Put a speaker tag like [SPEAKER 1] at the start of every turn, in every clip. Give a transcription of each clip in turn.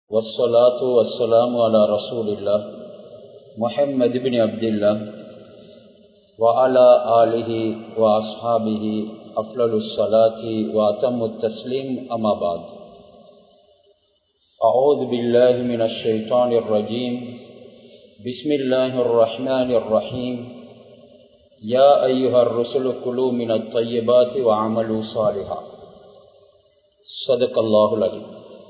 [SPEAKER 1] والصلاة والسلام على رسول الله محمد بن عبد الله وعلى آله وأصحابه أفضل الصلاة وأتم التسليم أما بعد أعوذ بالله من الشيطان الرجيم بسم الله الرحمن الرحيم يا أيها الرسل كلوا من الطيبات وعملوا صالحا صدق الله العظيم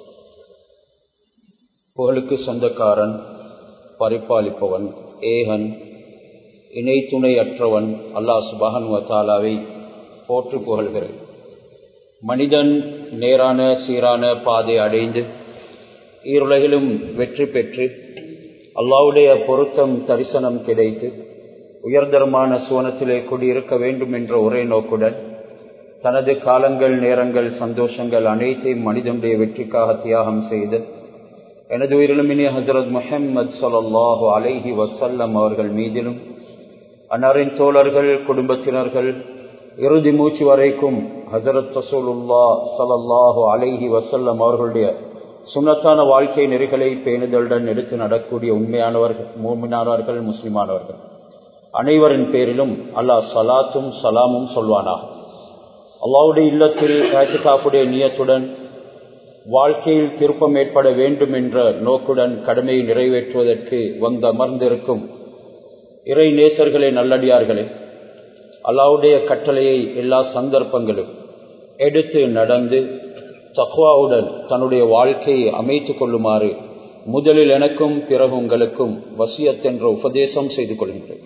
[SPEAKER 1] புகழுக்கு சொந்தக்காரன் பரிபாலிப்பவன் ஏகன் இணை துணை அற்றவன் அல்லாஹ் சுபஹன் வத்தாலாவை போற்று புகழ்கிறது மனிதன் நேரான சீரான பாதை அடைந்து ஈருலகிலும் வெற்றி பெற்று அல்லாவுடைய பொருத்தம் தரிசனம் கிடைத்து உயர்தரமான சுவனத்திலே குடியிருக்க வேண்டும் என்ற ஒரே நோக்குடன் தனது காலங்கள் நேரங்கள் சந்தோஷங்கள் அனைத்தையும் மனிதனுடைய வெற்றிக்காக தியாகம் செய்து எனது உயிரிலுமினிய ஹசரத் முஹம்மது சல்லாஹு அலைஹி வசல்லம் அவர்கள் மீதிலும் அன்னாரின் தோழர்கள் குடும்பத்தினர்கள் இறுதி மூச்சு வரைக்கும் ஹசரத் ரசூலுல்லா சலல்லாஹு அலைஹி வசல்லம் அவர்களுடைய சுண்ணத்தான வாழ்க்கை நெறிகளை பேணுதலுடன் எடுத்து நடக்கூடிய உண்மையானவர்கள் மூமினானவர்கள் முஸ்லிமானவர்கள் அனைவரின் பேரிலும் அல்லாஹ் சலாத்தும் சலாமும் சொல்வானா அல்லாவுடைய இல்லத்தில் காப்புடைய நியத்துடன் வாழ்க்கையில் திருப்பம் ஏற்பட வேண்டும் என்ற நோக்குடன் கடமையை நிறைவேற்றுவதற்கு வந்து அமர்ந்திருக்கும் இறை நேசர்களே நல்லடியார்களே அல்லாவுடைய கட்டளையை எல்லா சந்தர்ப்பங்களும் எடுத்து நடந்து தக்வாவுடன் தன்னுடைய வாழ்க்கையை அமைத்துக் கொள்ளுமாறு முதலில் எனக்கும் பிறகு உங்களுக்கும் வசியத் என்ற உபதேசம் செய்து கொள்கின்றேன்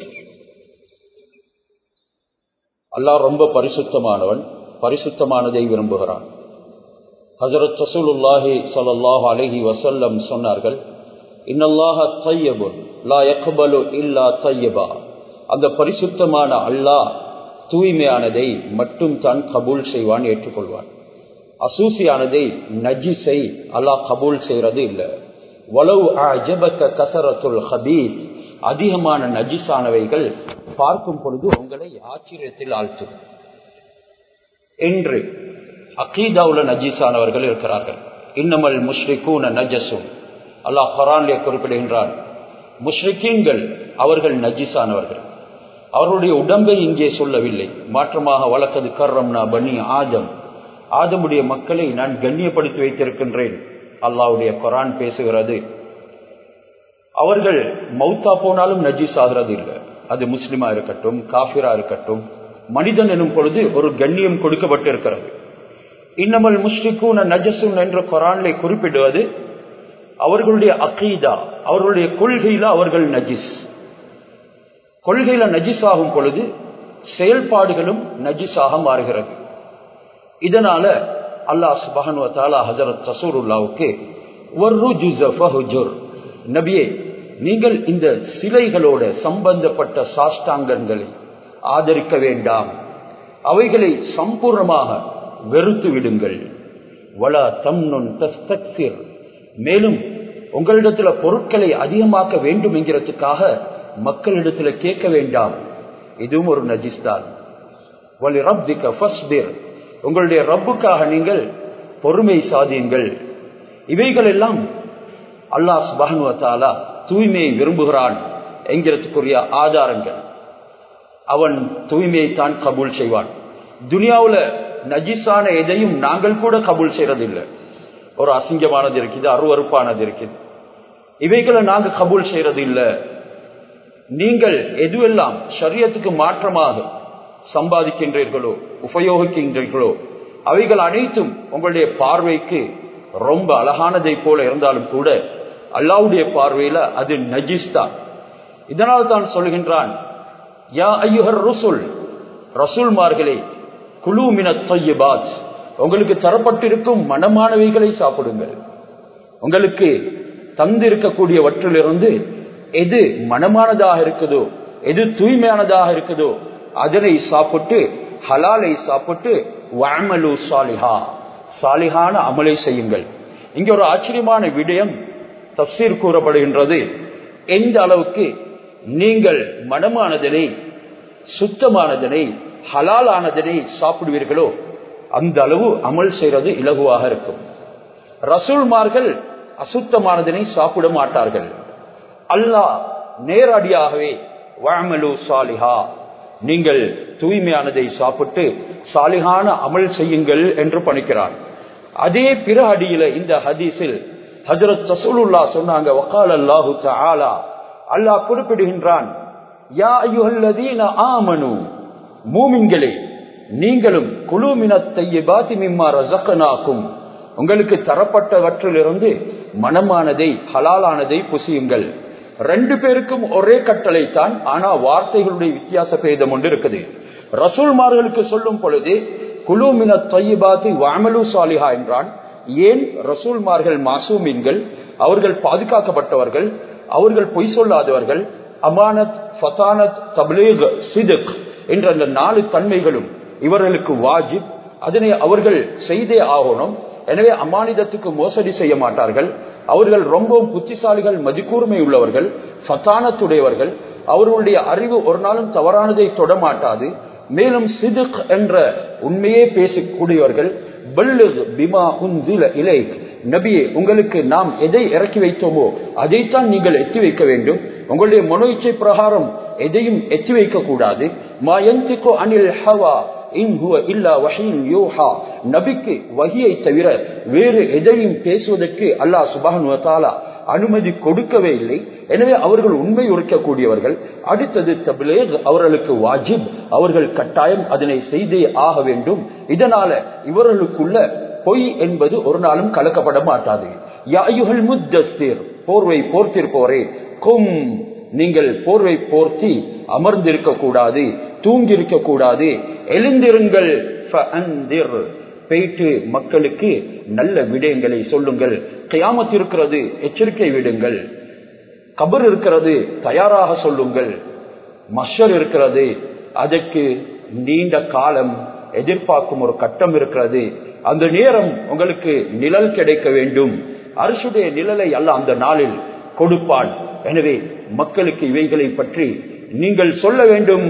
[SPEAKER 1] அல்லாஹ் ரொம்ப பரிசுத்தமானவன் பரிசுத்தமானதை விரும்புகிறான் ஹசரத் ரசூலுல்லாஹி சல்லாஹு அலஹி வசல்லம் சொன்னார்கள் இன்னல்லாஹ தையபுன் லா யக்பலு இல்லா தையபா அந்த பரிசுத்தமான அல்லாஹ் தூய்மையானதை மட்டும் தான் கபூல் செய்வான் ஏற்றுக்கொள்வான் அசூசியானதை நஜிஸை அல்லாஹ் கபூல் செய்யறது இல்லை வலவு அஜபக்க கசரத்துல் ஹபீர் அதிகமான நஜிஸானவைகள் பார்க்கும் பொழுது உங்களை ஆச்சரியத்தில் ஆழ்த்தும் என்று அகீதாவுல நஜீஸானவர்கள் இருக்கிறார்கள் இன்னமல் முஷ்ரிகூன நஜசும் அல்லாஹ் ஹரான்லே குறிப்பிடுகின்றான் முஷ்ரிகீன்கள் அவர்கள் நஜீஸானவர்கள் அவர்களுடைய உடம்பை இங்கே சொல்லவில்லை மாற்றமாக வழக்கது கர்ரம்னா பனி ஆதம் ஆதமுடைய மக்களை நான் கண்ணியப்படுத்தி வைத்திருக்கின்றேன் அல்லாவுடைய கொரான் பேசுகிறது அவர்கள் மௌத்தா போனாலும் நஜீஸ் ஆகிறது இல்லை அது முஸ்லிமா இருக்கட்டும் காஃபிரா இருக்கட்டும் மனிதன் எனும் பொழுது ஒரு கண்ணியம் கொடுக்கப்பட்டிருக்கிறது இன்னமல் முஸ்லிக்கூன நஜசுன் என்ற கொரான்லை குறிப்பிடுவது அவர்களுடைய அகீதா அவர்களுடைய கொள்கையில அவர்கள் நஜிஸ் கொள்கையில நஜிஸ் ஆகும் பொழுது செயல்பாடுகளும் நஜிஸாக மாறுகிறது இதனால அல்லாஹ் சுபஹானுவத்தாலா ஹசரத் ரசூருல்லாவுக்கு நபியே நீங்கள் இந்த சிலைகளோட சம்பந்தப்பட்ட சாஷ்டாங்கங்களை ஆதரிக்க வேண்டாம் அவைகளை சம்பூர்ணமாக வெறுத்து விடுங்கள் வளா தம்னுன் தஸ்தக்சிர் மேலும் உங்களிடத்துல பொருட்களை அதிகமாக்க வேண்டும் என்கிறதுக்காக மக்களிடத்துல கேட்க வேண்டாம் இதுவும் ஒரு நஜிஸ்தான் வலி ரப்திக்க ஃபஸ்பிர் உங்களுடைய ரப்புக்காக நீங்கள் பொறுமை சாதியுங்கள் இவைகள் எல்லாம் அல்லாஹ் சுபானுவத்தாலா தூய்மையை விரும்புகிறான் என்கிறதுக்குரிய ஆதாரங்கள் அவன் தூய்மையை தான் கபூல் செய்வான் துனியாவுல நஜிஸான எதையும் நாங்கள் கூட கபூல் செய்யறதில்லை ஒரு அசிங்கமானது இருக்குது அருவறுப்பானது இருக்குது இவைகளை நாங்க கபூல் செய்யறது இல்லை நீங்கள் எதுவெல்லாம் சரியத்துக்கு மாற்றமாக சம்பாதிக்கின்றீர்களோ உபயோகிக்கின்றீர்களோ அவைகள் அனைத்தும் உங்களுடைய பார்வைக்கு ரொம்ப அழகானதை போல இருந்தாலும் கூட அல்லாவுடைய பார்வையில அது நஜிஸ் தான் இதனால் தான் சொல்கின்றான் யா ஐயுஹர் ரசூல் ரசூல்மார்களே குழு மின தொய்யபாத் உங்களுக்கு தரப்பட்டிருக்கும் மனமானவைகளை சாப்பிடுங்கள் உங்களுக்கு தந்திருக்கக்கூடியவற்றிலிருந்து எது மனமானதாக இருக்குதோ எது தூய்மையானதாக இருக்குதோ அதனை சாப்பிட்டு ஹலாலை சாப்பிட்டு வாமலு சாலிஹா சாலிஹான அமலை செய்யுங்கள் இங்க ஒரு ஆச்சரியமான விடயம் தப்சீர் கூறப்படுகின்றது எந்த அளவுக்கு நீங்கள் மனமானதனை சுத்தமானதனை ஹலாலானதனை சாப்பிடுவீர்களோ அந்த அளவு அமல் செய்யறது இலகுவாக இருக்கும் ரசூல்மார்கள் அசுத்தமானதனை சாப்பிட மாட்டார்கள் அல்லாஹ் நேரடியாகவே வழமலு சாலிஹா நீங்கள் தூய்மையானதை சாப்பிட்டு சாலிகான அமல் செய்யுங்கள் என்று பணிக்கிறான் அதே பிற அடியில இந்த ஹதீஸில் ஹஜரத் ரசூலுல்லா சொன்னாங்க வக்கால் அல்லாஹு தஆலா அல்லாஹ் குறிப்பிடுகின்றான் யா அய்யுஹல்லதீன ஆமனு மூமின்களே நீங்களும் குழுமினத் தையிபாத்தி மிம்மா ரஸக்னாக்கும் உங்களுக்கு தரப்பட்டவற்றிலிருந்து மனமானதை ஹலாலானதை புசியுங்கள் ரெண்டு பேருக்கும் ஒரே கட்டளை தான் ஆனா வார்த்தைகளுடைய வித்தியாச பேதம் ஒன்று இருக்குது ரசூல்மார்களுக்கு சொல்லும் பொழுது குழுமின தையிபாத்தி வாமலு சாலிஹா என்றான் ஏன் ரசூல்மார்கள் மாசூமீன்கள் அவர்கள் பாதுகாக்கப்பட்டவர்கள் அவர்கள் பொய் சொல்லாதவர்கள் அமானத் ஃபதானத் தப்லீக் சிதுக் என்ற அந்த நாலு தன்மைகளும் இவர்களுக்கு வாஜிப் அதனை அவர்கள் செய்தே ஆகணும் எனவே அமானிதத்துக்கு மோசடி செய்ய மாட்டார்கள் அவர்கள் ரொம்பவும் புத்திசாலிகள் மதிக்கூர்மை உள்ளவர்கள் ஃபத்தானத்துடையவர்கள் அவர்களுடைய அறிவு ஒரு நாளும் தவறானதை தொடமாட்டாது மேலும் சிதுக் என்ற உண்மையே பேசக்கூடியவர்கள் நபியே உங்களுக்கு நாம் எதை இறக்கி வைத்தோமோ அதைத்தான் நீங்கள் எத்தி வைக்க வேண்டும் உங்களுடைய மனோ இச்சை பிரகாரம் எதையும் எத்தி வைக்க கூடாது அனில் ஹவா நபிக்கு வகியை தவிர வேறு எதையும் பேசுவதற்கு அல்லாஹ் சுபான் அனுமதி கொடுக்கவே இல்லை எனவே அவர்கள் உண்மை உரைக்கக்கூடியவர்கள் அடுத்தது தபிலேக் அவர்களுக்கு வாஜிப் அவர்கள் கட்டாயம் அதனை செய்தே ஆக வேண்டும் இதனால இவர்களுக்குள்ள பொய் என்பது ஒரு நாளும் கலக்கப்பட மாட்டாது யாயுகள் முத்தஸ்தீர் போர்வை போர்த்திருப்போரே கும் நீங்கள் போர்வை போர்த்தி அமர்ந்திருக்க கூடாது தூங்கியிருக்க கூடாது எழுந்திருங்கள் போயிட்டு மக்களுக்கு நல்ல விடயங்களை சொல்லுங்கள் கயாமத் இருக்கிறது எச்சரிக்கை விடுங்கள் கபர் இருக்கிறது தயாராக சொல்லுங்கள் மஷர் இருக்கிறது அதற்கு நீண்ட காலம் எதிர்பார்க்கும் ஒரு கட்டம் இருக்கிறது அந்த நேரம் உங்களுக்கு நிழல் கிடைக்க வேண்டும் அரசுடைய நிழலை அல்ல அந்த நாளில் கொடுப்பான் எனவே மக்களுக்கு இவைகளை பற்றி நீங்கள் சொல்ல வேண்டும்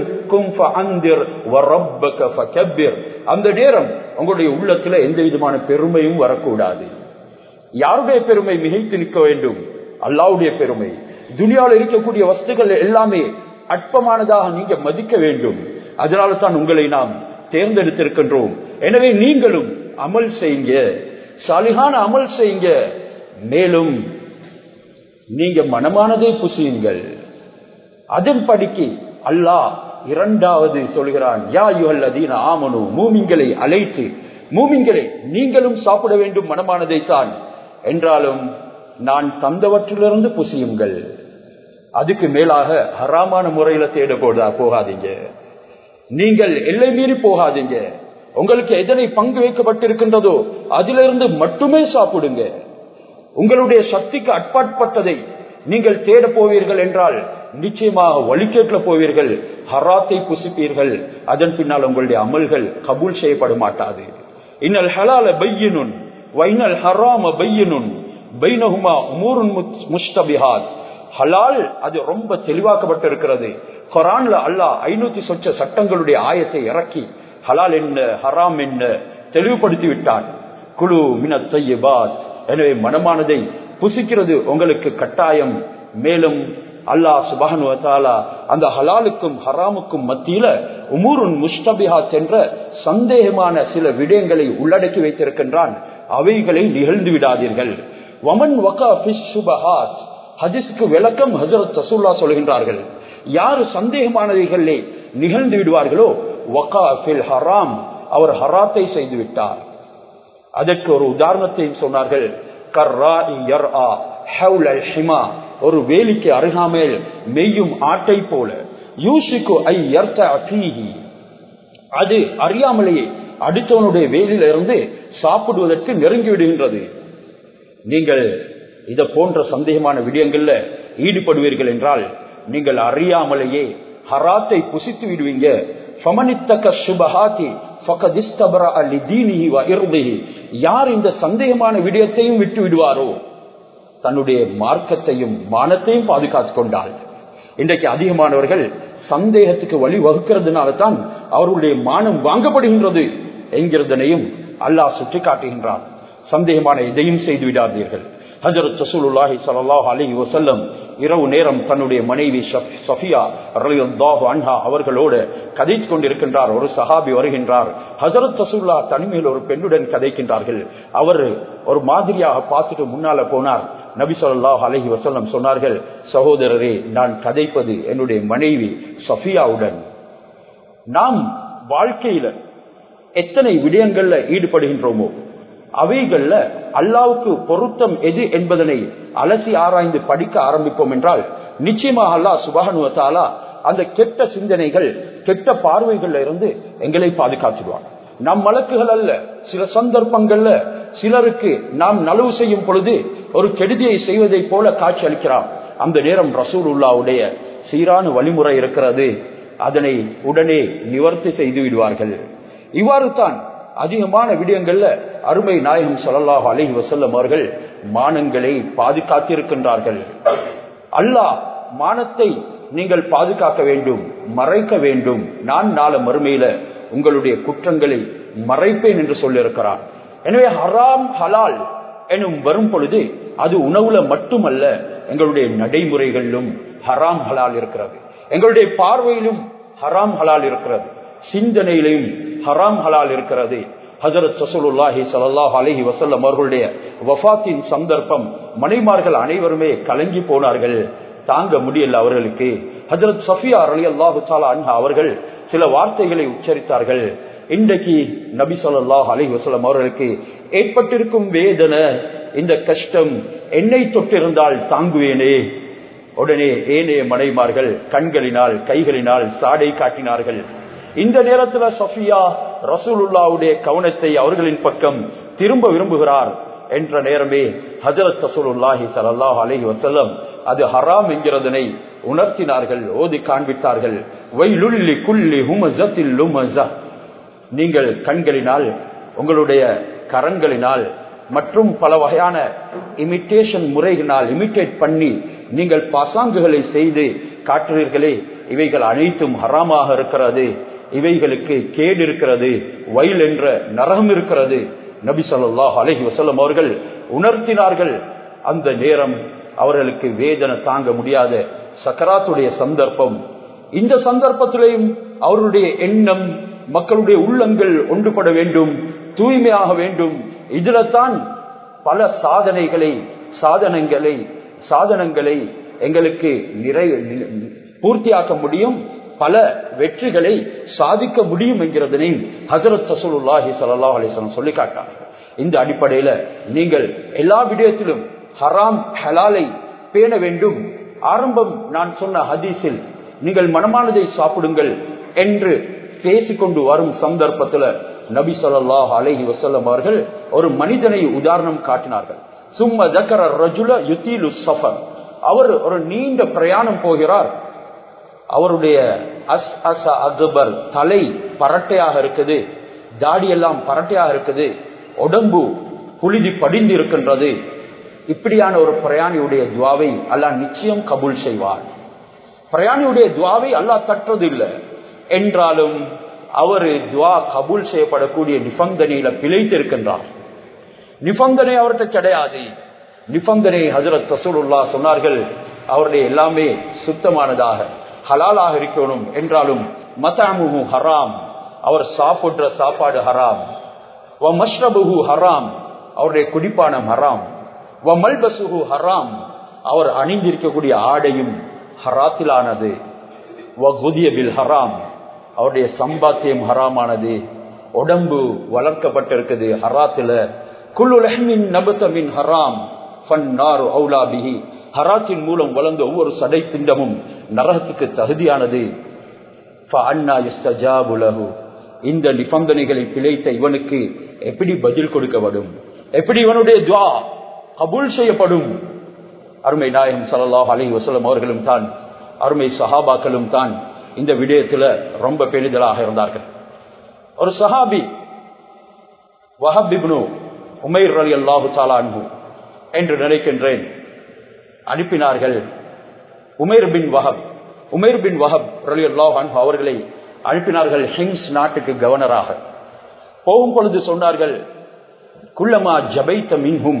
[SPEAKER 1] அந்த நேரம் உங்களுடைய உள்ளத்துல எந்த விதமான பெருமையும் வரக்கூடாது யாருடைய பெருமை மிகைத்து நிற்க வேண்டும் அல்லாவுடைய பெருமை துனியாவில் இருக்கக்கூடிய வஸ்துகள் எல்லாமே அற்பமானதாக நீங்க மதிக்க வேண்டும் அதனால தான் உங்களை நாம் தேர்ந்தெடுத்திருக்கின்றோம் எனவே நீங்களும் அமல் செய்யுங்க சாலிகான அமல் செய்யுங்க மேலும் நீங்க மனமானதை புசியுங்கள் அதன் படிக்கு அல்லாஹ் இரண்டாவது சொல்கிறான் யா யுகல்லதீன ஆமனு மூமிங்களை அழைத்து மூமிங்களை நீங்களும் சாப்பிட வேண்டும் மனமானதை தான் என்றாலும் நான் தந்தவற்றிலிருந்து புசியுங்கள் அதுக்கு மேலாக ஹராமான முறையில தேட போதா போகாதீங்க நீங்கள் எல்லை மீறி போகாதீங்க உங்களுக்கு எதனை பங்கு வைக்கப்பட்டிருக்கின்றதோ அதிலிருந்து மட்டுமே சாப்பிடுங்க உங்களுடைய சக்திக்கு அட்பாட்பட்டதை நீங்கள் தேட போவீர்கள் என்றால் நிச்சயமாக வழிகேட்ல போவீர்கள் ஹராத்தை புசிப்பீர்கள் அதன் பின்னால் உங்களுடைய அமல்கள் கபூல் செய்யப்பட மாட்டாது இன்னல் ஹலால பையனுன் வைனல் ஹராம பையனுன் பைனஹுமா உமூருன் முஸ்தபிஹாத் ஹலால் அது ரொம்ப தெளிவாக்கப்பட்டிருக்கிறது குரான்ல அல்லாஹ் ஐநூத்தி சொச்ச சட்டங்களுடைய ஆயத்தை இறக்கி ஹலால் என்ன ஹராம் என்ன தெளிவுபடுத்தி விட்டான் குழு மின தையபாத் எனவே மனமானதை புசிக்கிறது உங்களுக்கு கட்டாயம் மேலும் அல்லாஹ் சுபானுவத்தாலா அந்த ஹலாலுக்கும் ஹராமுக்கும் மத்தியில உமூருன் முஸ்தபிஹாத் என்ற சந்தேகமான சில விடயங்களை உள்ளடக்கி வைத்திருக்கின்றான் அவைகளை நிகழ்ந்து விடாதீர்கள் வமன் வகா சுபஹாத் ஹதிஸ்க்கு விளக்கம் ஹசரத் ரசூல்லா சொல்கின்றார்கள் யாரு சந்தேகமானவைகளே நிகழ்ந்து விடுவார்களோ வகா ஃபில் ஹராம் அவர் ஹராத்தை செய்து விட்டார் அதற்கு ஒரு உதாரணத்தையும் சொன்னார்கள் ஒரு வேலிக்கு அருகாமையில் மெய்யும் ஆட்டை போல யூசிக்கு ஐ அது அறியாமலேயே அடுத்தவனுடைய வேலியில இருந்து சாப்பிடுவதற்கு நெருங்கி விடுகின்றது நீங்கள் இத போன்ற சந்தேகமான விடயங்கள்ல ஈடுபடுவீர்கள் என்றால் நீங்கள் அறியாமலேயே ஹராத்தை புசித்து விடுவீங்க யார் இந்த சந்தேகமான விடயத்தையும் விட்டு விடுவாரோ தன்னுடைய மார்க்கத்தையும் மானத்தையும் பாதுகாத்துக் கொண்டால் இன்றைக்கு அதிகமானவர்கள் சந்தேகத்துக்கு வழி வகுக்கிறதுனால தான் அவர்களுடைய மானம் வாங்கப்படுகின்றது என்கிறதனையும் அல்லாஹ் சுட்டி காட்டுகின்றான் சந்தேகமான இதையும் செய்து விடாதீர்கள் ஹஜரத் ரசூலுல்லாஹி ஸல்லல்லாஹு அலைஹி வஸல்லம் இரவு நேரம் தன்னுடைய மனைவி சஃபியா ரலியல்லாஹு அன்ஹா அவர்களோடு கதைத்துக் கொண்டிருக்கின்றார் ஒரு சஹாபி வருகின்றார் ஹஜரத் ரசூல்லா தனிமையில் ஒரு பெண்ணுடன் கதைக்கின்றார்கள் அவர் ஒரு மாதிரியாக பார்த்துட்டு முன்னால போனார் நபி சொல்லாஹ் அலஹி வசல்லம் சொன்னார்கள் சகோதரரே நான் கதைப்பது என்னுடைய மனைவி சஃபியாவுடன் நாம் வாழ்க்கையில எத்தனை விடயங்கள்ல ஈடுபடுகின்றோமோ அவைகள்ல அல்லாவுக்கு பொருத்தம் எது என்பதனை அலசி ஆராய்ந்து படிக்க ஆரம்பிப்போம் என்றால் நிச்சயமாக அல்லாஹ் சுபகனுவத்தாலா அந்த கெட்ட சிந்தனைகள் கெட்ட பார்வைகள்ல இருந்து எங்களை பாதுகாத்துடுவான் நம் வழக்குகள் அல்ல சில சந்தர்ப்பங்கள்ல சிலருக்கு நாம் நலவு செய்யும் பொழுது ஒரு கெடுதியை செய்வதை போல காட்சி அளிக்கிறான் அந்த நேரம் ரசூல் உல்லாவுடைய சீரான வழிமுறை இருக்கிறது அதனை உடனே நிவர்த்தி செய்து விடுவார்கள் இவ்வாறு தான் அதிகமான விடயங்கள்ல அருமை நாயகம் சொல்லலாக அலஹி வசல்லம் அவர்கள் மானங்களை பாதுகாத்திருக்கின்றார்கள் அல்லாஹ் மானத்தை நீங்கள் பாதுகாக்க வேண்டும் மறைக்க வேண்டும் நான் நாள மறுமையில உங்களுடைய குற்றங்களை மறைப்பேன் என்று சொல்லியிருக்கிறான் எனவே ஹராம் ஹலால் எனும் வரும் பொழுது அது உணவுல மட்டுமல்ல எங்களுடைய நடைமுறைகளிலும் ஹராம் ஹலால் இருக்கிறது எங்களுடைய பார்வையிலும் ஹராம் ஹலால் இருக்கிறது சிந்தனையிலும் ஹராம் ஹலால் இருக்கிறது ஹசரத் சசூலுல்லாஹி சல்லாஹ் அலஹி வசல்லம் அவர்களுடைய வஃத்தின் சந்தர்ப்பம் மனைமார்கள் அனைவருமே கலங்கி போனார்கள் தாங்க முடியல அவர்களுக்கு ஹசரத் சஃபியா அலி அல்லாஹு அன்ஹா அவர்கள் சில வார்த்தைகளை உச்சரித்தார்கள் இன்றைக்கு நபி சொல்லாஹ் அலி வசலம் அவர்களுக்கு ஏற்பட்டிருக்கும் வேதனை இந்த கஷ்டம் என்னை தொட்டிருந்தால் தாங்குவேனே உடனே ஏனைய மனைமார்கள் கண்களினால் கைகளினால் சாடை காட்டினார்கள் இந்த நேரத்துல சஃபியா ரசூலுல்லாவுடைய கவனத்தை அவர்களின் பக்கம் திரும்ப விரும்புகிறார் என்ற நேரமே ஹஜரத் ரசூலுல்லாஹி சல்லாஹ் அலஹி வசல்லம் அது ஹராம் என்கிறதனை உணர்த்தினார்கள் ஓதி காண்பித்தார்கள் வைலுள்ளி குள்ளி ஹுமசத்தில் லுமசா நீங்கள் கண்களினால் உங்களுடைய கரங்களினால் மற்றும் பல வகையான இமிட்டேஷன் முறைகளினால் இமிட்டேட் பண்ணி நீங்கள் பாசாங்குகளை செய்து காட்டுறீர்களே இவைகள் அனைத்தும் ஹராமாக இருக்கிறது இவைகளுக்கு கேடு இருக்கிறது வயல் என்ற நரகம் இருக்கிறது நபி சொல்லாஹ் அலஹி வசல்லம் அவர்கள் உணர்த்தினார்கள் அந்த நேரம் அவர்களுக்கு வேதனை தாங்க முடியாத சக்கராத்துடைய சந்தர்ப்பம் இந்த சந்தர்ப்பத்திலேயும் அவருடைய எண்ணம் மக்களுடைய உள்ளங்கள் ஒன்றுபட வேண்டும் தூய்மையாக வேண்டும் இதுல தான் பல சாதனைகளை சாதனங்களை சாதனங்களை எங்களுக்கு நிறை பூர்த்தியாக்க முடியும் பல வெற்றிகளை சாதிக்க முடியும் என்கிறதனை ஹசரத் தசூலுல்லாஹி சல்லா அலிஸ்லாம் சொல்லி காட்டார் இந்த அடிப்படையில நீங்கள் எல்லா விடயத்திலும் ஹராம் ஹலாலை பேண வேண்டும் ஆரம்பம் நான் சொன்ன ஹதீஸில் நீங்கள் மனமானதை சாப்பிடுங்கள் என்று பேசிக்கொண்டு வரும் சந்தர்ப்பத்தில் நபி சொல்லாஹ் அலஹி வசல்லம் அவர்கள் ஒரு மனிதனை உதாரணம் காட்டினார்கள் சும்ம தக்கர ரஜுல யுத்தீலு சஃபர் அவர் ஒரு நீண்ட பிரயாணம் போகிறார் அவருடைய அஸ் அச அக்பர் தலை பரட்டையாக இருக்குது தாடி எல்லாம் பரட்டையாக இருக்குது உடம்பு புழுதி படிந்து இருக்கின்றது இப்படியான ஒரு பிரயாணியுடைய துவாவை அல்லாஹ் நிச்சயம் கபூல் செய்வார் பிரயாணியுடைய துவாவை அல்லாஹ் தட்டுறது இல்லை என்றாலும் அவர் துவா கபூல் செய்யப்படக்கூடிய நிபந்தனையில பிழைத்து இருக்கின்றார் நிபந்தனை அவர்கிட்ட கிடையாது நிபந்தனை ஹசரத் ரசூலுல்லா சொன்னார்கள் அவருடைய எல்லாமே சுத்தமானதாக ஹலாலாக இருக்கணும் என்றாலும் மதாமுகு ஹராம் அவர் சாப்பிடுற சாப்பாடு ஹராம் வ மஷ்ரபுகு ஹராம் அவருடைய குடிப்பானம் ஹராம் வ மல்பசுகு ஹராம் அவர் அணிந்திருக்கக்கூடிய ஆடையும் ஹராத்திலானது வ குதிய பில் ஹராம் அவருடைய சம்பாத்தியம் ஹராமானது உடம்பு வளர்க்கப்பட்டிருக்குது ஹராத்துல குல்லுலஹ்மின் நபுத்தமின் ஹராம் ஃபன்னாரு அவுலாபிஹி ஹராத்தின் மூலம் வளர்ந்த ஒவ்வொரு சடை பிண்டமும் நரகத்துக்கு தகுதியானது இந்த நிபந்தனைகளை பிழைத்த இவனுக்கு எப்படி பதில் கொடுக்கப்படும் எப்படி இவனுடைய துவா கபூல் செய்யப்படும் அருமை நாயகம் சல்லாஹ் அலி வசலம் அவர்களும் தான் அருமை சஹாபாக்களும் தான் இந்த விடயத்துல ரொம்ப பெரிதலாக இருந்தார்கள் ஒரு சஹாபி வஹபிப்னு உமைர் அலி அல்லாஹு தாலா அன்பு என்று நினைக்கின்றேன் அனுப்பினார்கள் உமேர் பின் வஹப் உமேர் பின் வஹப் ரலி அல்லாஹ் அன்பு அவர்களை அனுப்பினார்கள் ஹிங்ஸ் நாட்டுக்கு கவர்னராக போகும் பொழுது சொன்னார்கள் குள்ளமா ஜபைத்த மின்ஹும்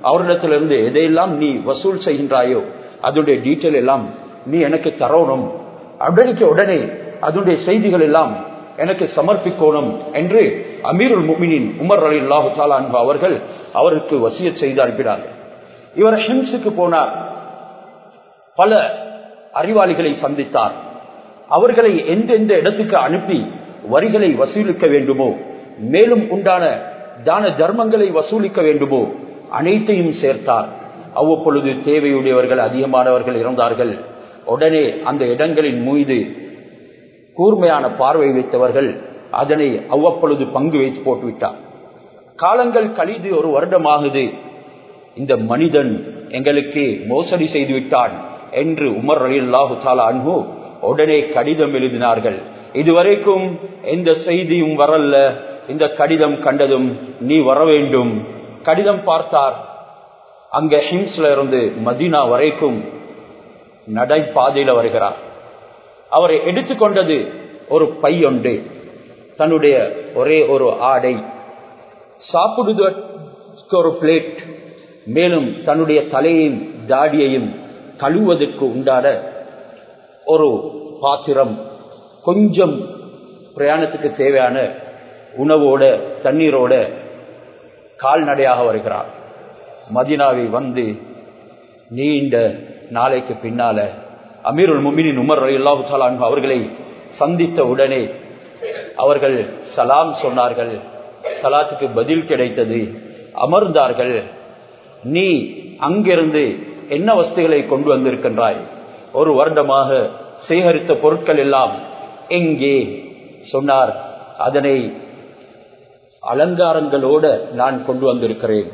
[SPEAKER 1] அவரிடத்திலிருந்து எதையெல்லாம் நீ வசூல் செய்கின்றாயோ அதனுடைய டீட்டெயில் எல்லாம் நீ எனக்கு தரணும் உடனே உடனே அதனுடைய செய்திகள் எல்லாம் எனக்கு சமர்ப்பிக்கணும் என்று அமீருல் முமினின் உமர் அலி அல்லாஹு தாலான்பு அவர்கள் அவருக்கு வசிய செய்து அனுப்பினார்கள் இவர் ஹிம்ஸுக்கு போனார் பல அறிவாளிகளை சந்தித்தார் அவர்களை எந்தெந்த இடத்துக்கு அனுப்பி வரிகளை வசூலிக்க வேண்டுமோ மேலும் உண்டான தான தர்மங்களை வசூலிக்க வேண்டுமோ அனைத்தையும் சேர்த்தார் அவ்வப்பொழுது தேவையுடையவர்கள் அதிகமானவர்கள் இருந்தார்கள் உடனே அந்த இடங்களின் மீது கூர்மையான பார்வை வைத்தவர்கள் அதனை அவ்வப்பொழுது பங்கு வைத்து போட்டுவிட்டார் காலங்கள் கழிது ஒரு வருடமாகுது இந்த மனிதன் எங்களுக்கு மோசடி செய்து விட்டான் என்று உமர் அலி அல்லாஹு தாலா அன்பு உடனே கடிதம் எழுதினார்கள் இதுவரைக்கும் எந்த செய்தியும் வரல இந்த கடிதம் கண்டதும் நீ வர வேண்டும் கடிதம் பார்த்தார் அங்க ஹிம்ஸ்ல இருந்து மதீனா வரைக்கும் நடைபாதையில வருகிறார் அவரை எடுத்துக்கொண்டது ஒரு பை ஒன்று தன்னுடைய ஒரே ஒரு ஆடை சாப்பிடுவதற்கு ஒரு பிளேட் மேலும் தன்னுடைய தலையையும் தாடியையும் கழுவதற்கு உண்டான ஒரு பாத்திரம் கொஞ்சம் பிரயாணத்துக்கு தேவையான உணவோட தண்ணீரோட கால்நடையாக வருகிறார் மதினாவை வந்து நீண்ட நாளைக்கு பின்னால அமீருல் முமினின் உமர் அல்லாஹு சலான் அவர்களை சந்தித்த உடனே அவர்கள் சலாம் சொன்னார்கள் சலாத்துக்கு பதில் கிடைத்தது அமர்ந்தார்கள் நீ அங்கிருந்து என்ன வஸ்துகளை கொண்டு வந்திருக்கின்றாய் ஒரு வருடமாக சேகரித்த பொருட்கள் எல்லாம் எங்கே சொன்னார் அதனை அலங்காரங்களோட நான் கொண்டு வந்திருக்கிறேன்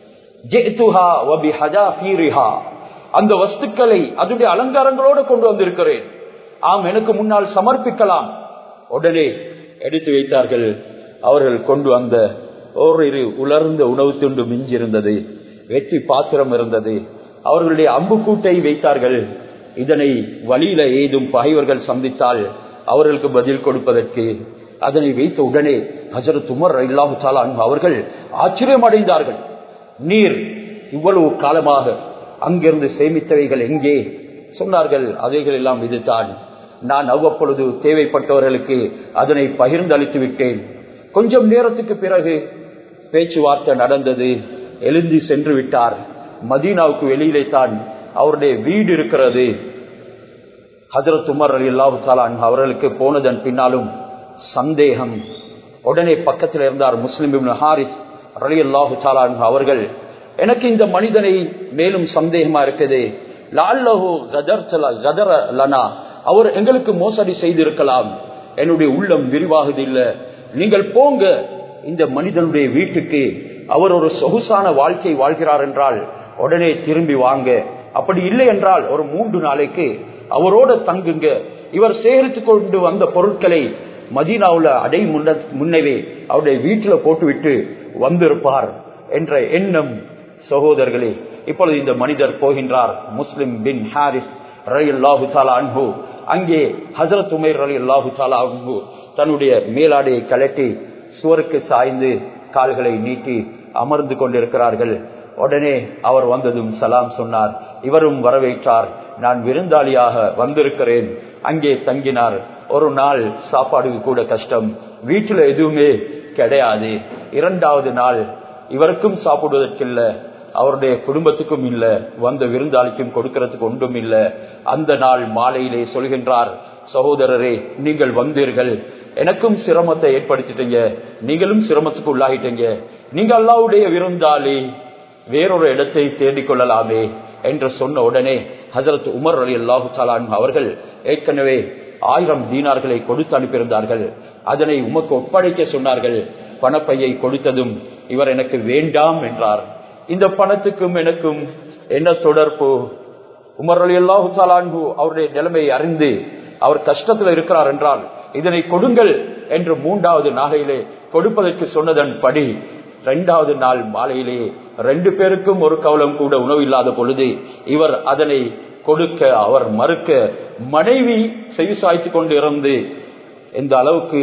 [SPEAKER 1] அந்த வஸ்துக்களை அதனுடைய அலங்காரங்களோடு கொண்டு வந்திருக்கிறேன் ஆம் எனக்கு முன்னால் சமர்ப்பிக்கலாம் உடனே எடுத்து வைத்தார்கள் அவர்கள் கொண்டு வந்த ஓரிரு உலர்ந்த உணவு துண்டு மிஞ்சி இருந்தது வெற்றி பாத்திரம் இருந்தது அவர்களுடைய அம்பு கூட்டை வைத்தார்கள் இதனை வழியில ஏதும் பகைவர்கள் சந்தித்தால் அவர்களுக்கு பதில் கொடுப்பதற்கு அதனை வைத்த உடனே ஹசரத் உமர் இல்லாஹு தாலா அவர்கள் ஆச்சரியம் அடைந்தார்கள் நீர் இவ்வளவு காலமாக அங்கிருந்து சேமித்தவைகள் எங்கே சொன்னார்கள் அவைகள் எல்லாம் இதுதான் நான் அவ்வப்பொழுது தேவைப்பட்டவர்களுக்கு அதனை பகிர்ந்து அளித்து விட்டேன் கொஞ்சம் நேரத்துக்கு பிறகு பேச்சுவார்த்தை நடந்தது எழுந்தி சென்று விட்டார் மதீனாவுக்கு வெளியிலே தான் அவருடைய வீடு இருக்கிறது ஹசரத் உமர் அலி அல்லாஹு அவர்களுக்கு போனதன் பின்னாலும் சந்தேகம் உடனே பக்கத்தில் இருந்தார் முஸ்லிம் ஹாரிஸ் அலி அல்லாஹு அவர்கள் எனக்கு இந்த மனிதனை மேலும் சந்தேகமா இருக்குது லால்லஹு கதர் லனா அவர் எங்களுக்கு மோசடி செய்திருக்கலாம் என்னுடைய உள்ளம் விரிவாகுது இல்ல நீங்கள் போங்க இந்த மனிதனுடைய வீட்டுக்கு அவர் ஒரு சொகுசான வாழ்க்கை வாழ்கிறார் என்றால் உடனே திரும்பி வாங்க அப்படி இல்லை என்றால் ஒரு மூன்று நாளைக்கு அவரோட தங்குங்க இவர் சேகரித்து கொண்டு வந்த பொருட்களை மதீனாவுல அடை முன்ன முன்னவே அவருடைய வீட்டுல போட்டுவிட்டு வந்திருப்பார் என்ற எண்ணம் சகோதரர்களே இப்பொழுது இந்த மனிதர் போகின்றார் முஸ்லிம் பின் ஹாரிஸ் ரலி அல்லாஹு தாலா அன்பு அங்கே ஹசரத் உமேர் அலி அல்லாஹு தாலா அன்பு தன்னுடைய மேலாடையை கலட்டி சுவருக்கு சாய்ந்து கால்களை நீட்டி அமர்ந்து கொண்டிருக்கிறார்கள் உடனே அவர் வந்ததும் சலாம் சொன்னார் இவரும் வரவேற்றார் நான் விருந்தாளியாக வந்திருக்கிறேன் அங்கே தங்கினார் ஒரு நாள் சாப்பாடுக்கு கூட கஷ்டம் வீட்டுல எதுவுமே கிடையாது இரண்டாவது நாள் இவருக்கும் சாப்பிடுவதற்கில்ல அவருடைய குடும்பத்துக்கும் இல்ல வந்த விருந்தாளிக்கும் கொடுக்கறதுக்கு ஒன்றும் இல்ல அந்த நாள் மாலையிலே சொல்கின்றார் சகோதரரே நீங்கள் வந்தீர்கள் எனக்கும் சிரமத்தை ஏற்படுத்திட்டீங்க நீங்களும் சிரமத்துக்கு உள்ளாகிட்டீங்க நீங்க அல்லாவுடைய விருந்தாளி வேறொரு இடத்தை தேடிக் கொள்ளலாமே என்று சொன்ன உடனே ஹசரத் உமர் அலி அல்லாஹு சலான் அவர்கள் ஏற்கனவே ஆயிரம் தீனார்களை கொடுத்து அனுப்பியிருந்தார்கள் அதனை உமக்கு ஒப்படைக்க சொன்னார்கள் பணப்பையை கொடுத்ததும் இவர் எனக்கு வேண்டாம் என்றார் இந்த பணத்துக்கும் எனக்கும் என்ன தொடர்பு உமர் அலி அல்லாஹு சலான்பு அவருடைய நிலைமையை அறிந்து அவர் கஷ்டத்தில் இருக்கிறார் என்றால் இதனை கொடுங்கள் என்று மூன்றாவது நாகையிலே கொடுப்பதற்கு சொன்னதன் படி இரண்டாவது நாள் மாலையிலே ரெண்டு பேருக்கும் ஒரு கவலம் கூட உணவு இல்லாத பொழுது இவர் அதனை கொடுக்க அவர் மறுக்க மனைவி செவி சாய்த்து கொண்டு இருந்து எந்த அளவுக்கு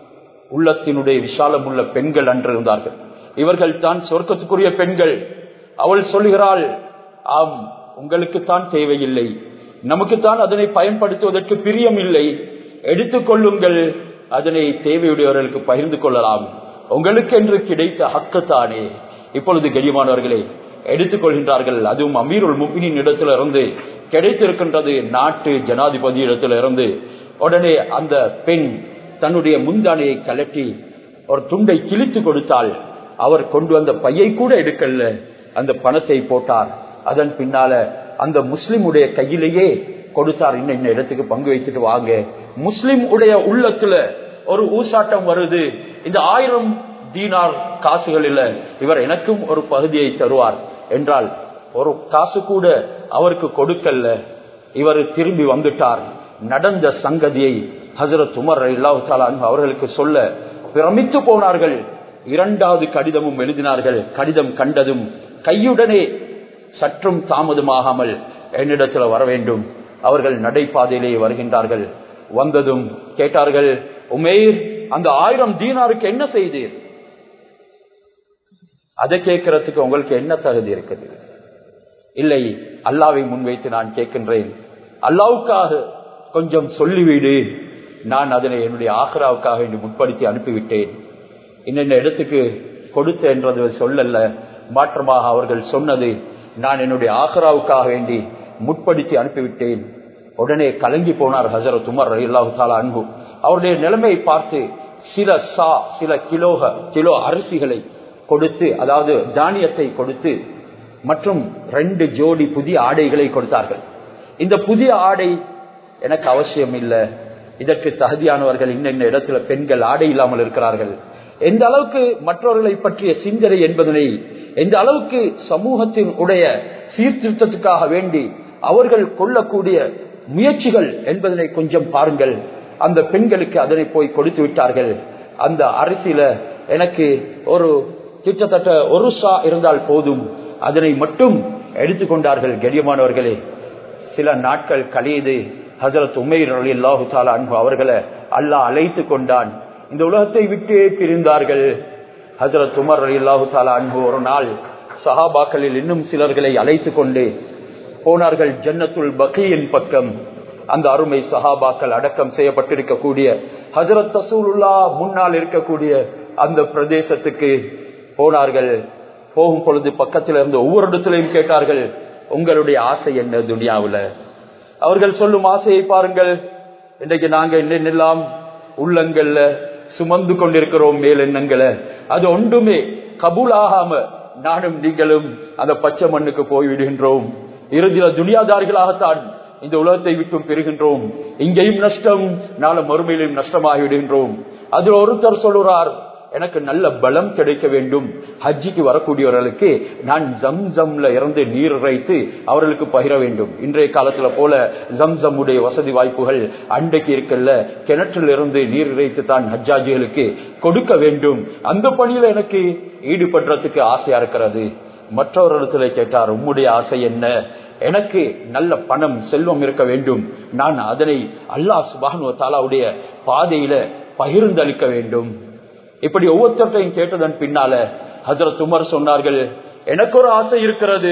[SPEAKER 1] உள்ளத்தினுடைய விசாலம் உள்ள பெண்கள் அன்று இருந்தார்கள் இவர்கள் தான் சொர்க்கத்துக்குரிய பெண்கள் அவள் சொல்கிறாள் ஆம் உங்களுக்குத்தான் தேவையில்லை நமக்குத்தான் அதனை பயன்படுத்துவதற்கு பிரியம் இல்லை எடுத்துக்கொள்ளுங்கள் அதனை தேவையுடையவர்களுக்கு பகிர்ந்து கொள்ளலாம் உங்களுக்கு என்று கிடைத்த ஹக்கத்தானே இப்பொழுது கெடிமானவர்களே எடுத்துக்கொள்கின்றார்கள் அதுவும் அமீருல் முப்பினின் இடத்துல இருந்து கிடைத்திருக்கின்றது நாட்டு ஜனாதிபதி இடத்துல இருந்து உடனே அந்த பெண் தன்னுடைய முந்தானையை கலட்டி ஒரு துண்டை கிழித்து கொடுத்தால் அவர் கொண்டு வந்த பையை கூட எடுக்கல அந்த பணத்தை போட்டார் அதன் பின்னால அந்த முஸ்லிமுடைய கையிலேயே கொடுத்தார் இன்ன இன்ன இடத்துக்கு பங்கு வைத்துட்டு வாங்க முஸ்லிம் உடைய உள்ளத்துல ஒரு ஊசாட்டம் வருது இந்த ஆயிரம் தீனார் காசுகள் இல்ல இவர் எனக்கும் ஒரு பகுதியை தருவார் என்றால் ஒரு காசு கூட அவருக்கு கொடுக்கல இவர் திரும்பி வந்துட்டார் நடந்த சங்கதியை ஹசரத் உமர் இல்லாஹால அவர்களுக்கு சொல்ல பிரமித்து போனார்கள் இரண்டாவது கடிதமும் எழுதினார்கள் கடிதம் கண்டதும் கையுடனே சற்றும் தாமதமாகாமல் என்னிடத்தில் வர வேண்டும் அவர்கள் நடைபாதையிலே வருகின்றார்கள் வந்ததும் கேட்டார்கள் உமேர் அந்த ஆயிரம் தீனாருக்கு என்ன செய்தீர் அதை கேட்கறதுக்கு உங்களுக்கு என்ன தகுதி இருக்குது இல்லை அல்லாவை முன்வைத்து நான் கேட்கின்றேன் அல்லாவுக்காக கொஞ்சம் சொல்லிவிடு நான் அதனை என்னுடைய ஆக்ராவுக்காக என்று முற்படுத்தி அனுப்பிவிட்டேன் இன்னென்ன இடத்துக்கு கொடுத்த என்றது சொல்லல்ல மாற்றமாக அவர்கள் சொன்னது நான் என்னுடைய ஆக்ராவுக்காக வேண்டி முற்படுத்தி அனுப்பிவிட்டேன் உடனே கலங்கி போனார் ஹசரத் உமர் அல்லாஹு தாலா அன்பு அவருடைய நிலைமையை பார்த்து சில சா சில கிலோக கிலோ அரிசிகளை கொடுத்து அதாவது தானியத்தை கொடுத்து மற்றும் ரெண்டு ஜோடி புதிய ஆடைகளை கொடுத்தார்கள் இந்த புதிய ஆடை எனக்கு அவசியம் இல்லை இதற்கு தகுதியானவர்கள் இன்னென்ன இடத்துல பெண்கள் ஆடை இல்லாமல் இருக்கிறார்கள் எந்த அளவுக்கு மற்றவர்களை பற்றிய சிந்தனை என்பதனை எந்த அளவுக்கு சமூகத்தின் உடைய சீர்திருத்தத்துக்காக வேண்டி அவர்கள் கொள்ளக்கூடிய முயற்சிகள் என்பதனை கொஞ்சம் பாருங்கள் அந்த பெண்களுக்கு அதனை போய் கொடுத்து விட்டார்கள் அந்த அரிசியில எனக்கு ஒரு கிட்டத்தட்ட ஒரு சா இருந்தால் போதும் அதனை மட்டும் எடுத்துக்கொண்டார்கள் கெடியமானவர்களே சில நாட்கள் கழியது ஹசரத் உமைர் அலி அல்லாஹு தாலா அன்பு அவர்களை அல்லாஹ் அழைத்து கொண்டான் இந்த உலகத்தை விட்டே பிரிந்தார்கள் ஹசரத் உமர் அலி அல்லாஹு தாலா அன்பு ஒரு நாள் சஹாபாக்களில் இன்னும் சிலர்களை அழைத்து கொண்டு போனார்கள் ஜன்னத்துல் பக்கியின் பக்கம் அந்த அருமை சஹாபாக்கள் அடக்கம் செய்யப்பட்டிருக்கக்கூடிய ஹசரத் தசூலுல்லா முன்னால் இருக்கக்கூடிய அந்த பிரதேசத்துக்கு போனார்கள் போகும் பொழுது பக்கத்தில் இருந்து ஒவ்வொரு இடத்திலையும் கேட்டார்கள் உங்களுடைய ஆசை என்ன துனியாவுல அவர்கள் சொல்லும் ஆசையை பாருங்கள் இன்றைக்கு நாங்க என்னென்னலாம் உள்ளங்கள்ல சுமந்து கொண்டிருக்கிறோம் மேலெண்ணங்களை அது ஒன்றுமே கபூலாகாம நானும் நீங்களும் அந்த பச்சை மண்ணுக்கு போய்விடுகின்றோம் இறுதியில துனியாதாரிகளாகத்தான் இந்த உலகத்தை விட்டும் பெறுகின்றோம் இங்கேயும் நஷ்டம் நாள மறுமையிலும் நஷ்டமாகி விடுகின்றோம் அதில் ஒருத்தர் சொல்லுறார் எனக்கு நல்ல பலம் கிடைக்க வேண்டும் ஹஜ்ஜிக்கு வரக்கூடியவர்களுக்கு நான் ஜம் ஜம்ல இருந்து நீர் இறைத்து அவர்களுக்கு பகிர வேண்டும் இன்றைய காலத்துல போல ஜம் ஜம்முடைய வசதி வாய்ப்புகள் அண்டைக்கு இருக்கல்ல கிணற்றில் இருந்து நீர் இறைத்து தான் ஹஜ்ஜாஜிகளுக்கு கொடுக்க வேண்டும் அந்த பணியில எனக்கு ஈடுபடுறதுக்கு ஆசையா இருக்கிறது மற்றவரிடத்துல கேட்டார் உம்முடைய ஆசை என்ன எனக்கு நல்ல பணம் செல்வம் இருக்க வேண்டும் நான் அதனை அல்லாஹ் சுபானு தாலாவுடைய பாதையில பகிர்ந்தளிக்க வேண்டும் இப்படி ஒவ்வொருத்தரையும் கேட்டதன் பின்னால ஹசரத் உமர் சொன்னார்கள் எனக்கு ஒரு ஆசை இருக்கிறது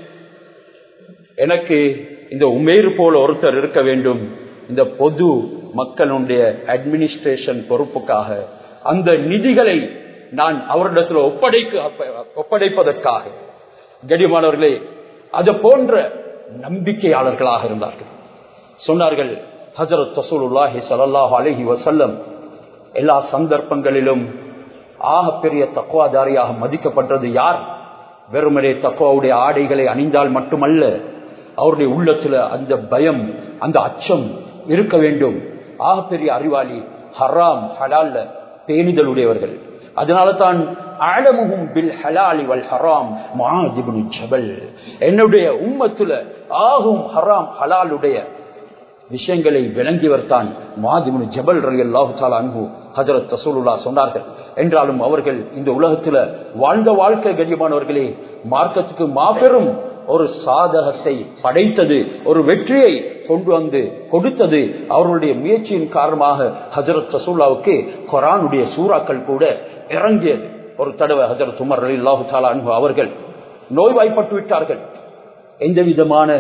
[SPEAKER 1] எனக்கு இந்த உமேர் போல ஒருத்தர் இருக்க வேண்டும் இந்த பொது மக்களுடைய அட்மினிஸ்ட்ரேஷன் பொறுப்புக்காக அந்த நிதிகளை நான் அவரிடத்தில் ஒப்படைக்க ஒப்படைப்பதற்காக கடிமானவர்களே அது போன்ற நம்பிக்கையாளர்களாக இருந்தார்கள் சொன்னார்கள் ஹசரத் தசூலுல்லாஹி சல்லாஹ் அலஹி வசல்லம் எல்லா சந்தர்ப்பங்களிலும் ஆக பெரிய தக்குவாதாரியாக மதிக்கப்பட்டது யார் வெறுமனே தக்குவாவுடைய ஆடைகளை அணிந்தால் மட்டுமல்ல அவருடைய உள்ளத்துல அந்த பயம் அந்த அச்சம் இருக்க வேண்டும் ஆக பெரிய அறிவாளி ஹராம் ஹலால்ல பேணிதலுடையவர்கள் அதனால தான் ஆழமுகும் பில் ஹலாலி வல் ஹராம் மாதிபுனு ஜபல் என்னுடைய உம்மத்துல ஆகும் ஹராம் ஹலாலுடைய விஷயங்களை விளங்கியவர் தான் மாதிமுனு ஜபல் ரலி அல்லாஹு தாலா அன்பு ஹஜரத் ரசூலுல்லா சொன்னார்கள் என்றாலும் அவர்கள் இந்த உலகத்துல வாழ்ந்த வாழ்க்கை கண்ணியமானவர்களே மார்க்கத்துக்கு மாபெரும் ஒரு சாதகத்தை படைத்தது ஒரு வெற்றியை கொண்டு வந்து கொடுத்தது அவர்களுடைய முயற்சியின் காரணமாக ஹஜரத் ரசூல்லாவுக்கு கொரானுடைய சூறாக்கள் கூட இறங்கியது ஒரு தடவை ஹஜரத் உமர் அலி அல்லாஹு தாலா அன்பு அவர்கள் நோய்வாய்ப்பட்டு விட்டார்கள் எந்த விதமான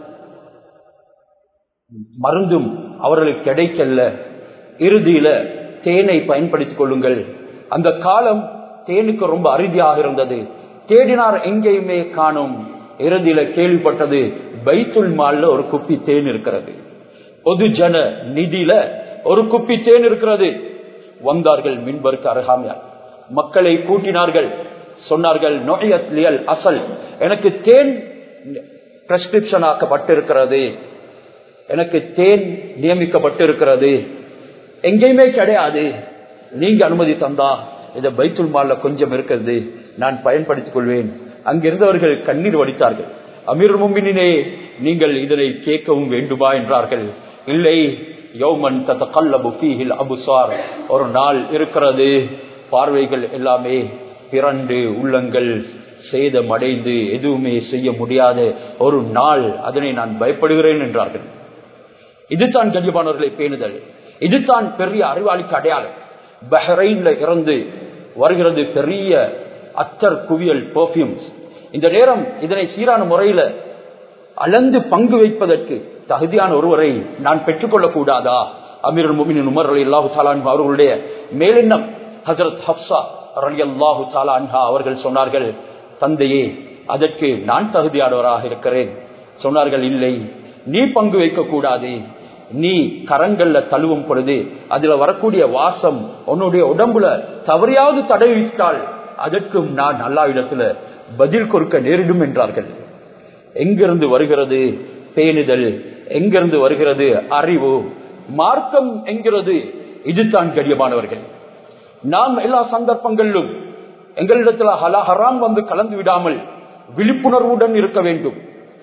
[SPEAKER 1] மருந்தும் அவர்களுக்கு கிடைக்கல இறுதியில தேனை பயன்படுத்திக் கொள்ளுங்கள் அந்த காலம் தேனுக்கு ரொம்ப அறுதியாக இருந்தது தேடினார் எங்கேயுமே காணும் இறுதியில கேள்விப்பட்டது பைத்துல் மால்ல ஒரு குப்பி தேன் இருக்கிறது பொது ஜன நிதியில ஒரு குப்பி தேன் இருக்கிறது வந்தார்கள் மின்பருக்கு அருகாமையால் மக்களை கூட்டினார்கள் சொன்னார்கள் நோயத்லியல் அசல் எனக்கு தேன் பிரஸ்கிரிப்ஷன் ஆக்கப்பட்டிருக்கிறது எனக்கு தேன் நியமிக்கப்பட்டிருக்கிறது எங்கேயுமே கிடையாது நீங்க அனுமதி தந்தா இந்த பைத்துல் மால்ல கொஞ்சம் இருக்கிறது நான் பயன்படுத்திக் கொள்வேன் அங்கிருந்தவர்கள் கண்ணீர் வடித்தார்கள் அமீர் மும்பினே நீங்கள் இதனை கேட்கவும் வேண்டுமா என்றார்கள் இல்லை யௌமன் தத்தகல்லபு ஃபீஹில் அபுசார் ஒரு நாள் இருக்கிறது பார்வைகள் எல்லாமே பிறண்டு உள்ளங்கள் சேதமடைந்து எதுவுமே செய்ய முடியாத ஒரு நாள் அதனை நான் பயப்படுகிறேன் என்றார்கள் இதுதான் கண்ணியமானவர்களை பேணுதல் இதுதான் பெரிய அறிவாளிக்கு அடையாளம் பஹ்ரைன்ல இருந்து வருகிறது பெரிய அத்தர் குவியல் பெர்ஃபியூம்ஸ் இந்த நேரம் இதனை சீரான முறையில அளந்து பங்கு வைப்பதற்கு தகுதியான ஒருவரை நான் பெற்றுக்கொள்ளக் கூடாதா அமீர் முமின் உமர் அலி அல்லாஹு தாலான் அவர்களுடைய மேலெண்ணம் ஹசரத் ஹப்சா அலி அல்லாஹு தாலான்ஹா அவர்கள் சொன்னார்கள் தந்தையே அதற்கு நான் தகுதியானவராக இருக்கிறேன் சொன்னார்கள் இல்லை நீ பங்கு வைக்க கூடாது நீ கரங்கள்ல தழுவும் பொழுது அதுல வரக்கூடிய வாசம் உன்னுடைய உடம்புல தவறையாவது தடவிட்டால் அதற்கும் நான் அல்லாவிடத்துல பதில் கொடுக்க நேரிடும் என்றார்கள் எங்கிருந்து வருகிறது பேணுதல் எங்கிருந்து வருகிறது அறிவு மார்க்கம் என்கிறது இதுதான் கடியமானவர்கள் நாம் எல்லா சந்தர்ப்பங்களிலும் எங்களிடத்துல ஹலா ஹராம் வந்து கலந்து விடாமல் விழிப்புணர்வுடன் இருக்க வேண்டும்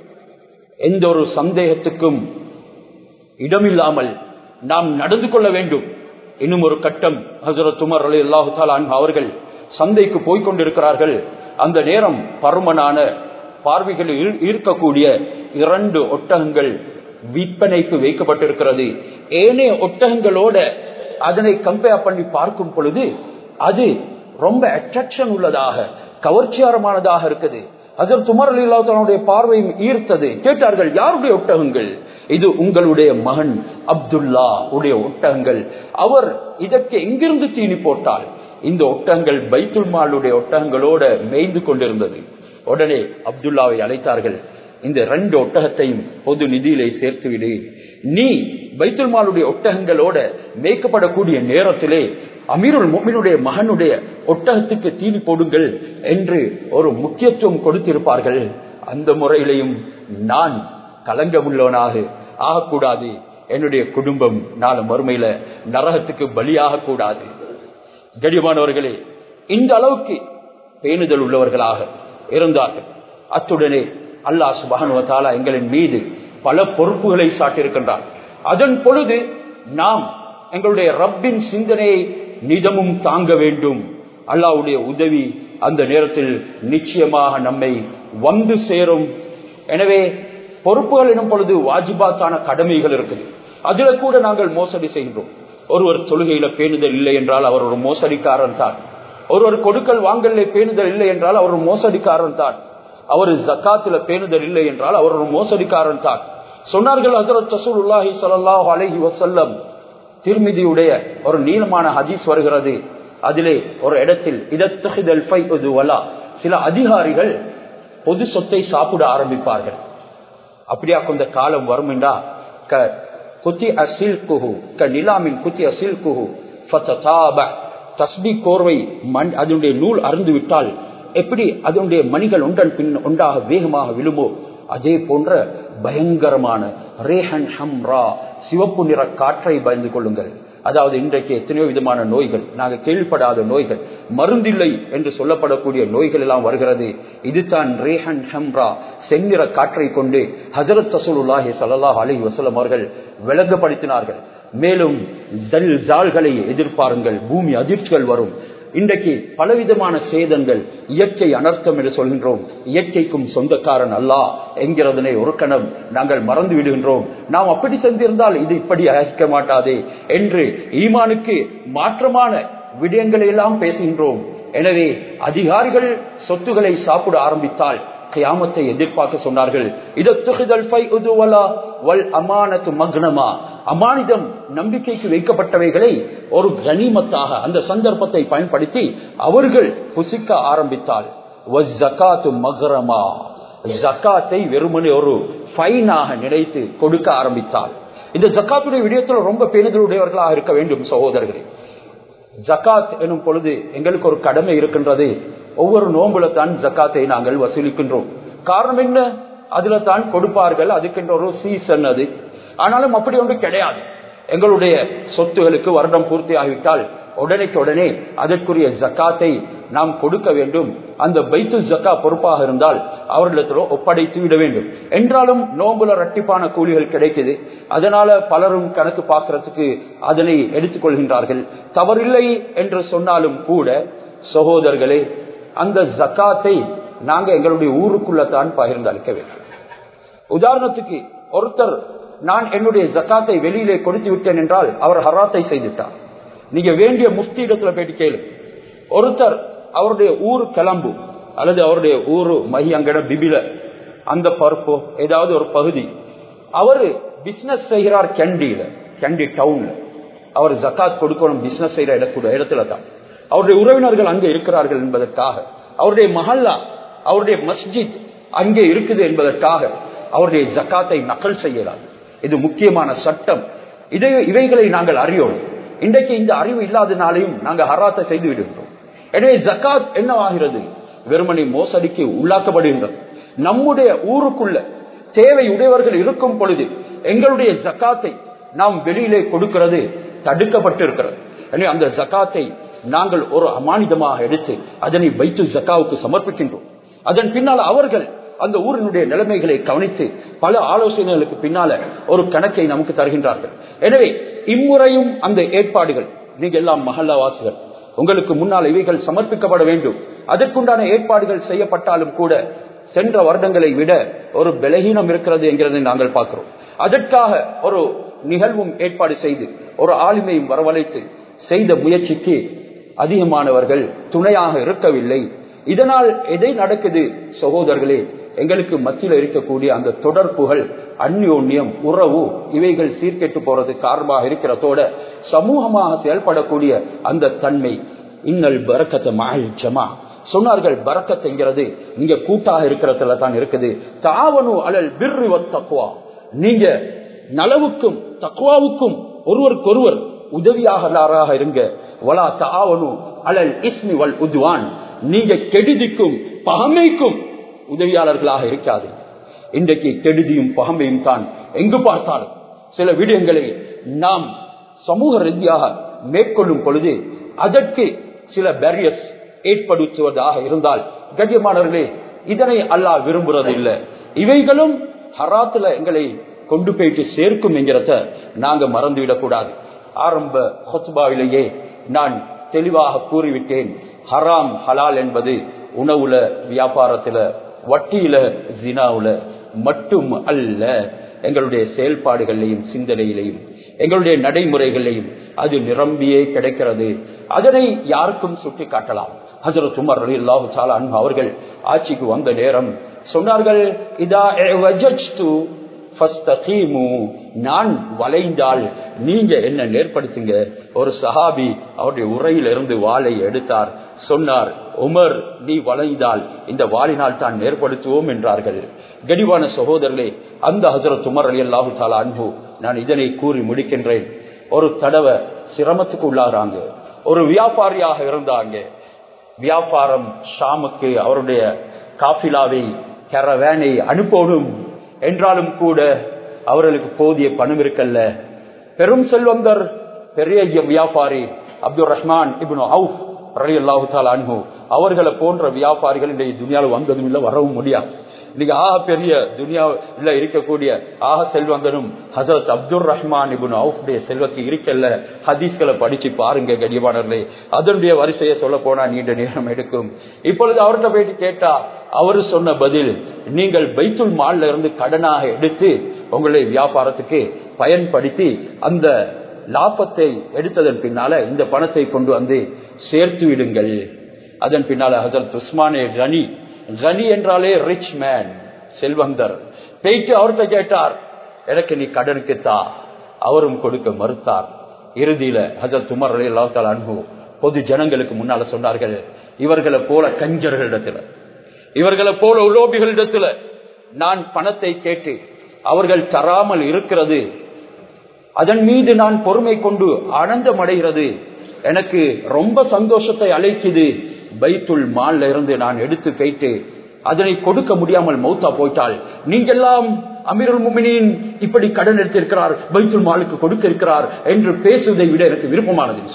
[SPEAKER 1] எந்த ஒரு சந்தேகத்துக்கும் இடமில்லாமல் நாம் நடந்து கொள்ள வேண்டும் இன்னும் ஒரு கட்டம் ஹசரத் உமர் அலி அல்லாஹு அவர்கள் சந்தைக்கு போய்கொண்டிருக்கிறார்கள் அந்த நேரம் பருமனான பார்வைகளில் ஈர்க்கக்கூடிய இரண்டு ஒட்டகங்கள் விற்பனைக்கு வைக்கப்பட்டிருக்கிறது ஏனைய ஒட்டகங்களோட அதனை கம்பேர் பண்ணி பார்க்கும் பொழுது அது ரொம்ப அட்ராக்ஷன் உள்ளதாக கவர்ச்சியாரமானதாக இருக்குது அதர் துமர் அலிலாவுடைய பார்வையும் ஈர்த்தது கேட்டார்கள் யாருடைய ஒட்டகங்கள் இது உங்களுடைய மகன் அப்துல்லா உடைய ஒட்டகங்கள் அவர் இதற்கு எங்கிருந்து தீனி போட்டால் இந்த ஒட்டகங்கள் பைத்துல்மாலுடைய ஒட்டகங்களோட மேய்ந்து கொண்டிருந்தது உடனே அப்துல்லாவை அழைத்தார்கள் இந்த ரெண்டு ஒட்டகத்தையும் பொது நிதியிலே சேர்த்துவிடு நீ பைத்துல்மாலுடைய ஒட்டகங்களோட மேய்க்கப்படக்கூடிய நேரத்திலே அமீருல் மொமினுடைய மகனுடைய ஒட்டகத்துக்கு தீனி போடுங்கள் என்று ஒரு முக்கியத்துவம் கொடுத்திருப்பார்கள் அந்த முறையிலையும் நான் கலங்க உள்ளவனாக ஆகக்கூடாது என்னுடைய குடும்பம் நாள மறுமையில நரகத்துக்கு பலியாக கூடாது கடிமானவர்களே இந்த அளவுக்கு பேணுதல் உள்ளவர்களாக இருந்தார்கள் அத்துடனே அல்லாஹ் சுபானுவத்தாலா எங்களின் மீது பல பொறுப்புகளை சாட்டியிருக்கின்றார் அதன் பொழுது நாம் எங்களுடைய ரப்பின் சிந்தனையை நிதமும் தாங்க வேண்டும் அல்லாவுடைய உதவி அந்த நேரத்தில் நிச்சயமாக நம்மை வந்து சேரும் எனவே பொறுப்புகள் எனும் பொழுது வாஜிபாத்தான கடமைகள் இருக்குது அதுல கூட நாங்கள் மோசடி செய்கின்றோம் ஒருவர் தொழுகையில பேணுதல் இல்லை என்றால் அவர் ஒரு மோசடிக்காரன் தான் ஒருவர் கொடுக்கல் வாங்கல பேணுதல் இல்லை என்றால் அவர் ஒரு மோசடிக்காரன் தான் அவர் ஜக்காத்துல பேணுதல் இல்லை என்றால் அவர் ஒரு மோசடிக்காரன் தான் சொன்னார்கள் ஹசரத் சசூலுல்லாஹி ஸல்லல்லாஹு அலைஹி வஸல்லம் திருமிதியுடைய ஒரு நீளமான ஹதீஸ் வருகிறது அதிலே ஒரு இடத்தில் இதத்தகிதல் ஃபைது வலா சில அதிகாரிகள் பொது சொத்தை சாப்பிட ஆரம்பிப்பார்கள் அப்படியா கொஞ்ச காலம் வரும் என்றா க குத்தி அசில் குஹு க நிலாமின் குத்தி அசில் குஹு தஸ்பி கோர்வை மண் அதனுடைய நூல் அருந்து விட்டால் எப்படி அதனுடைய மணிகள் ஒன்றன் பின் ஒன்றாக வேகமாக விழுமோ அதே போன்ற பயங்கரமான ரேஹன் ஹம்ரா சிவப்பு நிற காற்றை பயந்து கொள்ளுங்கள் அதாவது இன்றைக்கு எத்தனையோ விதமான நோய்கள் நாங்கள் கேள்விப்படாத நோய்கள் மருந்தில்லை என்று சொல்லப்படக்கூடிய நோய்கள் எல்லாம் வருகிறது இதுதான் ரேஹன் ஹம்ரா செந்நிற காற்றை கொண்டு ஹசரத் தசூலுல்லாஹி சல்லாஹ் அலி வசலம் அவர்கள் விளங்கப்படுத்தினார்கள் மேலும் ஜல் ஜால்களை எதிர்பாருங்கள் பூமி அதிர்ச்சிகள் வரும் இன்றைக்கு பலவிதமான சேதங்கள் இயற்கை அனர்த்தம் என்று சொல்கின்றோம் இயற்கைக்கும் சொந்தக்காரன் அல்லா என்கிறதனை ஒரு கணம் நாங்கள் மறந்து விடுகின்றோம் நாம் அப்படி சென்றிருந்தால் இது இப்படி அழைக்க மாட்டாதே என்று ஈமானுக்கு மாற்றமான விடயங்களை எல்லாம் பேசுகின்றோம் எனவே அதிகாரிகள் சொத்துக்களை சாப்பிட ஆரம்பித்தால் கியாமத்தை எதிர்பார்க்க சொன்னார்கள் இதத்துகிதல் வல் அமானத்து மக்னமா அமானிதம் நம்பிக்கைக்கு வைக்கப்பட்டவைகளை ஒரு கனிமத்தாக அந்த சந்தர்ப்பத்தை பயன்படுத்தி அவர்கள் புசிக்க ஆரம்பித்தால் மகரமா ஜக்காத்தை வெறுமனே ஒரு ஃபைனாக நினைத்து கொடுக்க ஆரம்பித்தால் இந்த ஜக்காத்துடைய விடயத்தில் ரொம்ப பேணுதலுடையவர்களாக இருக்க வேண்டும் சகோதரர்களே ஜக்காத் எனும் பொழுது எங்களுக்கு ஒரு கடமை இருக்கின்றது ஒவ்வொரு நோம்புல தான் ஜக்காத்தை நாங்கள் வசூலிக்கின்றோம் காரணம் என்ன அதுல தான் கொடுப்பார்கள் அதுக்கென்ற ஒரு சீசன் அது ஆனாலும் அப்படி ஒன்று கிடையாது எங்களுடைய சொத்துகளுக்கு வருடம் பூர்த்தி ஆகிவிட்டால் உடனேக்கு உடனே அதற்குரிய ஜக்காத்தை நாம் கொடுக்க வேண்டும் அந்த பைத்து ஜக்கா பொறுப்பாக இருந்தால் அவர்களிடத்தில் ஒப்படைத்து விட வேண்டும் என்றாலும் நோம்புல ரட்டிப்பான கூலிகள் கிடைக்குது அதனால பலரும் கணக்கு பார்க்கறதுக்கு அதனை எடுத்துக்கொள்கின்றார்கள் தவறில்லை என்று சொன்னாலும் கூட சகோதரர்களே அந்த ஜக்காத்தை நாங்க எங்களுடைய ஊருக்குள்ள தான் பகிர்ந்து அளிக்க வேண்டும் உதாரணத்துக்கு ஒருத்தர் நான் என்னுடைய ஜக்காத்தை வெளியிலே கொடுத்து விட்டேன் என்றால் அவர் ஹராத்தை செய்துட்டார் நீங்க வேண்டிய முஃப்தி இடத்துல போயிட்டு கேளு ஒருத்தர் அவருடைய ஊர் கிளம்பு அல்லது அவருடைய ஊரு மகி அங்கட பிபில அந்த பருப்போ ஏதாவது ஒரு பகுதி அவரு பிசினஸ் செய்கிறார் கண்டியில கண்டி டவுன்ல அவர் ஜக்காத் கொடுக்கணும் பிசினஸ் செய்யற இடத்துல இடத்துல தான் அவருடைய உறவினர்கள் அங்கே இருக்கிறார்கள் என்பதற்காக அவருடைய மஹல்லா அவருடைய மஸ்ஜித் அங்கே இருக்குது என்பதற்காக அவருடைய ஜக்காத்தை நக்கல் செய்யலாம் இது முக்கியமான சட்டம் இதை இவைகளை நாங்கள் அறியோம் இன்றைக்கு இந்த அறிவு இல்லாதனாலையும் நாங்கள் ஹராத்தை செய்து விடுகிறோம் எனவே ஜக்காத் என்னவாகிறது வெறுமனை மோசடிக்கு உள்ளாக்கப்படுகின்றது நம்முடைய ஊருக்குள்ள தேவை உடையவர்கள் இருக்கும் பொழுது எங்களுடைய ஜக்காத்தை நாம் வெளியிலே கொடுக்கிறது தடுக்கப்பட்டு இருக்கிறது எனவே அந்த ஜக்காத்தை நாங்கள் ஒரு அமானிதமாக எடுத்து அதனை வைத்து ஜக்காவுக்கு சமர்ப்பிக்கின்றோம் அதன் பின்னால் அவர்கள் அந்த ஊரினுடைய நிலைமைகளை கவனித்து பல ஆலோசனைகளுக்கு பின்னால ஒரு கணக்கை நமக்கு தருகின்றார்கள் எனவே இம்முறையும் அந்த ஏற்பாடுகள் நீங்க எல்லாம் மஹல்லாவாசிகள் உங்களுக்கு முன்னால் இவைகள் சமர்ப்பிக்கப்பட வேண்டும் அதற்குண்டான ஏற்பாடுகள் செய்யப்பட்டாலும் கூட சென்ற வருடங்களை விட ஒரு பலகீனம் இருக்கிறது என்கிறதை நாங்கள் பார்க்கிறோம் அதற்காக ஒரு நிகழ்வும் ஏற்பாடு செய்து ஒரு ஆளுமையும் வரவழைத்து செய்த முயற்சிக்கு அதிகமானவர்கள் துணையாக இருக்கவில்லை இதனால் எதை நடக்குது சகோதரர்களே எங்களுக்கு மத்தியில் இருக்கக்கூடிய அந்த தொடர்புகள் அந்யோன்யம் உறவு இவைகள் சீர்கெட்டு போறது காரணமாக இருக்கிறதோட சமூகமாக செயல்படக்கூடிய அந்த தன்மை இன்னல் பறக்கத்தை மாயிச்சமா சொன்னார்கள் பறக்கத்துங்கிறது நீங்க கூட்டாக இருக்கிறதுல தான் இருக்குது தாவனு அலல் பிர்ரி தக்குவா நீங்க நலவுக்கும் தக்குவாவுக்கும் ஒருவருக்கொருவர் உதவியாக இருங்க வலா தாவனு அலல் இஸ்மி வல் உத்வான் நீங்க கெடுதிக்கும் பகமைக்கும் உதவியாளர்களாக இருக்காது இன்றைக்கு கெடுதியும் பகமையும் தான் எங்கு பார்த்தாலும் சில விடயங்களை நாம் சமூக ரீதியாக மேற்கொள்ளும் பொழுது அதற்கு சில பேரியர்ஸ் ஏற்படுத்துவதாக இருந்தால் கண்ணியமானவர்களே இதனை அல்லாஹ் விரும்புறது இல்லை இவைகளும் ஹராத்துல எங்களை கொண்டு போயிட்டு சேர்க்கும் என்கிறத நாங்க மறந்துவிடக் கூடாது ஆரம்ப ஹொத்பாவிலேயே நான் தெளிவாக கூறிவிட்டேன் ஹராம் ஹலால் என்பது உணவுல வியாபாரத்துல வட்டியில ஜினாவுல மட்டும் அல்ல எங்களுடைய செயல்பாடுகளிலையும் சிந்தனையிலையும் எங்களுடைய நடைமுறைகளையும் அது நிரம்பியே கிடைக்கிறது அதனை யாருக்கும் சுட்டி காட்டலாம் ஹசரத் உமர் அலி அல்லாஹு சாலா அவர்கள் ஆட்சிக்கு வந்த நேரம் சொன்னார்கள் இதா நான் வளைந்தால் நீங்க என்ன நேர்படுத்துங்க ஒரு சஹாபி அவருடைய உரையிலிருந்து வாளை எடுத்தார் சொன்னார் உமர் நீ வளைந்தால் இந்த வாளினால் தான் நேர்படுத்துவோம் என்றார்கள் கடிவான சகோதரர்களே அந்த ஹசரத் உமர் அலி அல்லாஹு தாலா அன்பு நான் இதனை கூறி முடிக்கின்றேன் ஒரு தடவை சிரமத்துக்கு உள்ளாகிறாங்க ஒரு வியாபாரியாக இருந்தாங்க வியாபாரம் ஷாமுக்கு அவருடைய காஃபிலாவை கரவேனை அனுப்பணும் என்றாலும் கூட அவர்களுக்கு போதிய பணம் இருக்கல்ல பெரும் செல்வந்தர் பெரிய வியாபாரி அப்துல் ரஹ்மான் இப்னு அவுஃப் ரலி அல்லாஹு அன்பு அவர்களை போன்ற வியாபாரிகள் இன்றைய துணியாவில் வந்ததும் இல்லை வரவும் முடியாது இன்னைக்கு ஆக பெரிய துனியாவில் இருக்கக்கூடிய ஆக செல்வந்தனும் ஹசரத் அப்துல் ரஹ்மான் இபுன் அவுடைய செல்வத்தை இருக்கல்ல ஹதீஸ்களை படிச்சு பாருங்க கடிவானர்களே அதனுடைய வரிசையை சொல்ல போனா நீண்ட நேரம் எடுக்கும் இப்பொழுது அவர்கிட்ட போயிட்டு கேட்டா அவரு சொன்ன பதில் நீங்கள் பைத்துல் மால்ல இருந்து கடனாக எடுத்து உங்களுடைய வியாபாரத்துக்கு பயன்படுத்தி அந்த லாபத்தை எடுத்ததன் பின்னால இந்த பணத்தை கொண்டு வந்து சேர்த்து விடுங்கள் அதன் பின்னால ஹசரத் உஸ்மானே ரனி கனி என்றாலே ரிச் மேன் செல்வந்தர் போயிட்டு அவர்கிட்ட கேட்டார் எனக்கு நீ கடனுக்கு தா அவரும் கொடுக்க மறுத்தார் இறுதியில ஹஜரத் உமர் அலி அல்லாத்தால் அன்பு பொது ஜனங்களுக்கு முன்னால சொன்னார்கள் இவர்களை போல கஞ்சர்களிடத்துல இவர்களை போல உலோபிகளிடத்துல நான் பணத்தை கேட்டு அவர்கள் தராமல் இருக்கிறது அதன் மீது நான் பொறுமை கொண்டு ஆனந்தம் அடைகிறது எனக்கு ரொம்ப சந்தோஷத்தை அழைக்குது பைத்துல் மால்ல இருந்து நான் எடுத்து போயிட்டு அதனை கொடுக்க முடியாமல் மௌத்தா போயிட்டால் நீங்கெல்லாம் அமீருல் முமினின் இப்படி கடன் எடுத்திருக்கிறார் பைத்துல் மாலுக்கு கொடுக்க இருக்கிறார் என்று பேசுவதை விட எனக்கு விருப்பமானது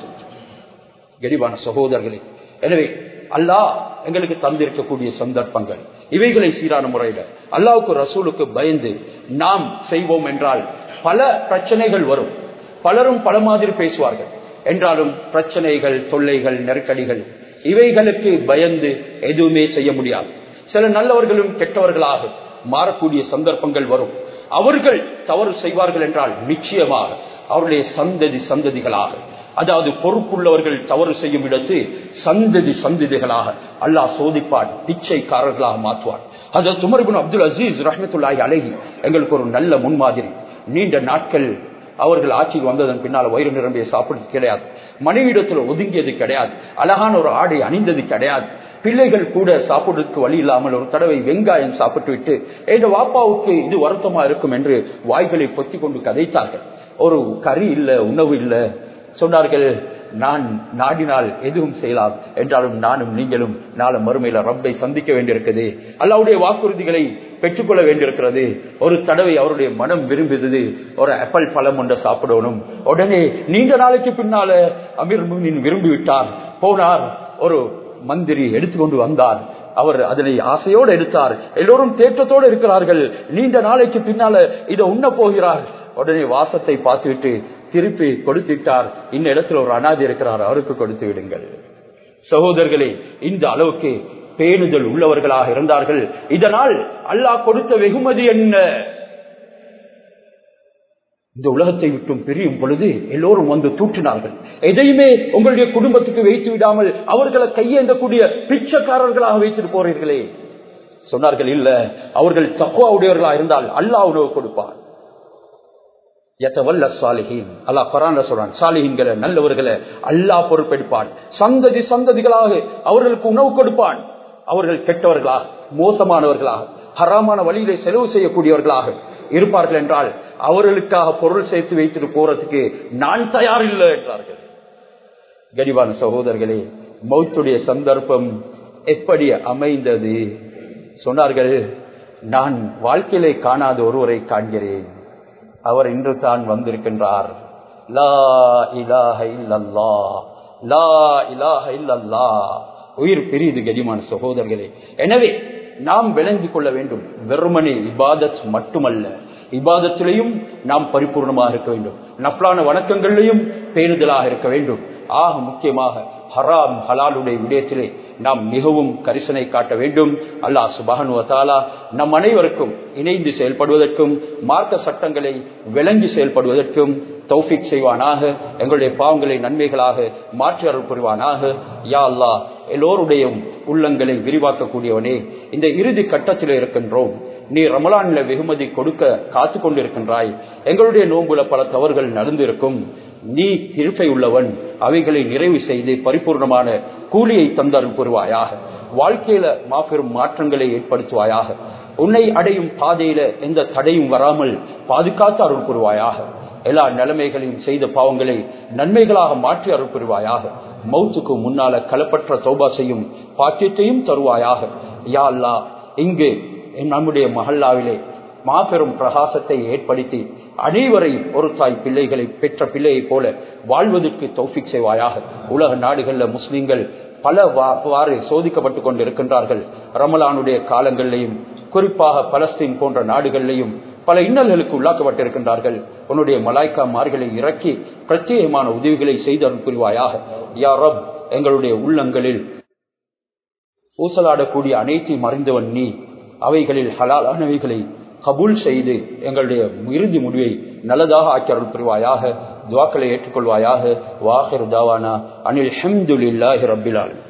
[SPEAKER 1] கரிவான சகோதரர்களே எனவே அல்லாஹ் எங்களுக்கு தந்திருக்கக்கூடிய சந்தர்ப்பங்கள் இவைகளை சீரான முறையில் அல்லாவுக்கு ரசூலுக்கு பயந்து நாம் செய்வோம் என்றால் பல பிரச்சனைகள் வரும் பலரும் பல மாதிரி பேசுவார்கள் என்றாலும் பிரச்சனைகள் தொல்லைகள் நெருக்கடிகள் இவைகளுக்கு பயந்து எதுவுமே செய்ய முடியாது சில நல்லவர்களும் கெட்டவர்களாக மாறக்கூடிய சந்தர்ப்பங்கள் வரும் அவர்கள் தவறு செய்வார்கள் என்றால் நிச்சயமாக அவருடைய சந்ததி சந்ததிகளாக அதாவது பொறுப்புள்ளவர்கள் தவறு செய்யும் இடத்து சந்ததி சந்ததிகளாக அல்லாஹ் சோதிப்பான் பிச்சைக்காரர்களாக மாற்றுவார் அது துமர்பின் அப்துல் அசீஸ் ரஹமத்துல்லாஹி அழகி எங்களுக்கு ஒரு நல்ல முன்மாதிரி நீண்ட நாட்கள் அவர்கள் ஆட்சிக்கு வந்ததன் பின்னால் வயிறு நிரம்பிய சாப்பிடுறது கிடையாது மனைவிடத்தில் ஒதுங்கியது கிடையாது அழகான ஒரு ஆடை அணிந்தது கிடையாது பிள்ளைகள் கூட சாப்பிடுறதுக்கு வழி இல்லாமல் ஒரு தடவை வெங்காயம் சாப்பிட்டு விட்டு எங்க வாப்பாவுக்கு இது வருத்தமா இருக்கும் என்று வாய்களை பொத்தி கொண்டு கதைத்தார்கள் ஒரு கறி இல்ல உணவு இல்ல சொன்னார்கள் நான் நாடினால் எதுவும் செய்யலாம் என்றாலும் நானும் நீங்களும் நாளும் மறுமையில ரப்பை சந்திக்க வேண்டியிருக்குது அல்லாவுடைய வாக்குறுதிகளை பெற்றுக்கொள்ள வேண்டியிருக்கிறது ஒரு தடவை அவருடைய மனம் விரும்பியது ஒரு ஆப்பிள் பழம் ஒன்றை சாப்பிடணும் உடனே நீண்ட நாளைக்கு பின்னால அமீர் முனின் விரும்பி விட்டார் போனார் ஒரு மந்திரி எடுத்துக்கொண்டு வந்தார் அவர் அதனை ஆசையோடு எடுத்தார் எல்லோரும் தேற்றத்தோடு இருக்கிறார்கள் நீண்ட நாளைக்கு பின்னால இதை உண்ண போகிறார் உடனே வாசத்தை பார்த்துவிட்டு திருப்பி கொடுத்துட்டார் இந்த இடத்துல ஒரு அனாதி இருக்கிறார் அவருக்கு கொடுத்து விடுங்கள் சகோதரர்களே இந்த அளவுக்கு பேணுதல் உள்ளவர்களாக இருந்தார்கள் இதனால் அல்லாஹ் கொடுத்த வெகுமதி என்ன இந்த உலகத்தை விட்டும் பிரியும் பொழுது எல்லோரும் வந்து தூற்றினார்கள் எதையுமே உங்களுடைய குடும்பத்துக்கு வைத்து விடாமல் அவர்களை கையேந்தக்கூடிய பிச்சைக்காரர்களாக வைத்துட்டு போறீர்களே சொன்னார்கள் இல்ல அவர்கள் தக்குவா உடையவர்களா இருந்தால் அல்லாஹ் உணவு கொடுப்பார் நல்லவர்களை அல்லாஹ் பொறுப்பெடுப்பான் சந்ததி சந்ததிகளாக அவர்களுக்கு உணவு கொடுப்பான் அவர்கள் கெட்டவர்களாக மோசமானவர்களாக ஹராமான வழியிலே செலவு செய்யக்கூடியவர்களாக இருப்பார்கள் என்றால் அவர்களுக்காக பொருள் சேர்த்து வைத்துட்டு போறதுக்கு நான் தயார் இல்லை என்றார்கள் கரிவான சகோதரர்களே மௌத்துடைய சந்தர்ப்பம் எப்படி அமைந்தது சொன்னார்கள் நான் வாழ்க்கையிலே காணாத ஒருவரை காண்கிறேன் அவர் இன்று தான் வந்திருக்கின்றார் லா இலாஹ இல்லல்லா லா இலாஹ இல்லல்லா உயிர் பெரியது கரிமான சகோதரர்களே எனவே நாம் விளங்கிக் கொள்ள வேண்டும் வெறுமனே இபாதத் மட்டுமல்ல இபாதத்திலையும் நாம் பரிபூர்ணமாக இருக்க வேண்டும் நப்லான வணக்கங்களிலையும் பேணுதலாக இருக்க வேண்டும் ஆக முக்கியமாக ஹராம் ஹலாலுடைய விடயத்திலே நாம் மிகவும் கரிசனை காட்ட வேண்டும் அல்லாஹ் சுபானுவத்தாலா நம் அனைவருக்கும் இணைந்து செயல்படுவதற்கும் மார்க்க சட்டங்களை விளங்கி செயல்படுவதற்கும் தௌஃபிக் செய்வானாக எங்களுடைய பாவங்களை நன்மைகளாக மாற்றி அருள் புரிவானாக யா அல்லா எல்லோருடைய உள்ளங்களை விரிவாக்கக்கூடியவனே இந்த இறுதி கட்டத்தில் இருக்கின்றோம் நீ ரமலான்ல வெகுமதி கொடுக்க காத்து கொண்டிருக்கின்றாய் எங்களுடைய நோன்புல பல தவறுகள் நடந்திருக்கும் நீ திருப்பை உள்ளவன் அவைகளை நிறைவு செய்து பரிபூர்ணமான கூலியை தந்தருள் புரிவாயாக வாழ்க்கையில மாபெரும் மாற்றங்களை ஏற்படுத்துவாயாக உன்னை அடையும் பாதையில எந்த தடையும் வராமல் பாதுகாத்து அருள் புரிவாயாக எல்லா நிலைமைகளையும் செய்த பாவங்களை நன்மைகளாக மாற்றி அருள் புரிவாயாக மௌத்துக்கு முன்னால களப்பற்ற தௌபா செய்யும் பாக்கியத்தையும் தருவாயாக யா அல்லா இங்கு நம்முடைய மஹல்லாவிலே மாபெரும் பிரகாசத்தை ஏற்படுத்தி அனைவரையும் ஒரு தாய் பிள்ளைகளை பெற்ற பிள்ளையைப் போல வாழ்வதற்கு தௌஃபிக் செய்வாயாக உலக நாடுகளில் முஸ்லிம்கள் பல வாறு சோதிக்கப்பட்டுக் கொண்டிருக்கின்றார்கள் ரமலானுடைய காலங்களிலையும் குறிப்பாக பலஸ்தீன் போன்ற நாடுகளிலையும் பல இன்னல்களுக்கு உள்ளாக்கப்பட்டிருக்கின்றார்கள் உன்னுடைய மலாய்க்கா மார்களை இறக்கி பிரத்யேகமான உதவிகளை செய்து அருள் புரிவாயாக யா ரப் எங்களுடைய உள்ளங்களில் ஊசலாடக்கூடிய அனைத்தையும் அறிந்தவன் நீ அவைகளில் ஹலாலானவைகளை கபூல் செய்து எங்களுடைய இறுதி முடிவை நல்லதாக ஆக்கி அருள் புரிவாயாக துவாக்களை ஏற்றுக்கொள்வாயாக வாஹிர் தாவானா அனில் ஹம்துல்லாஹி ரபிலால்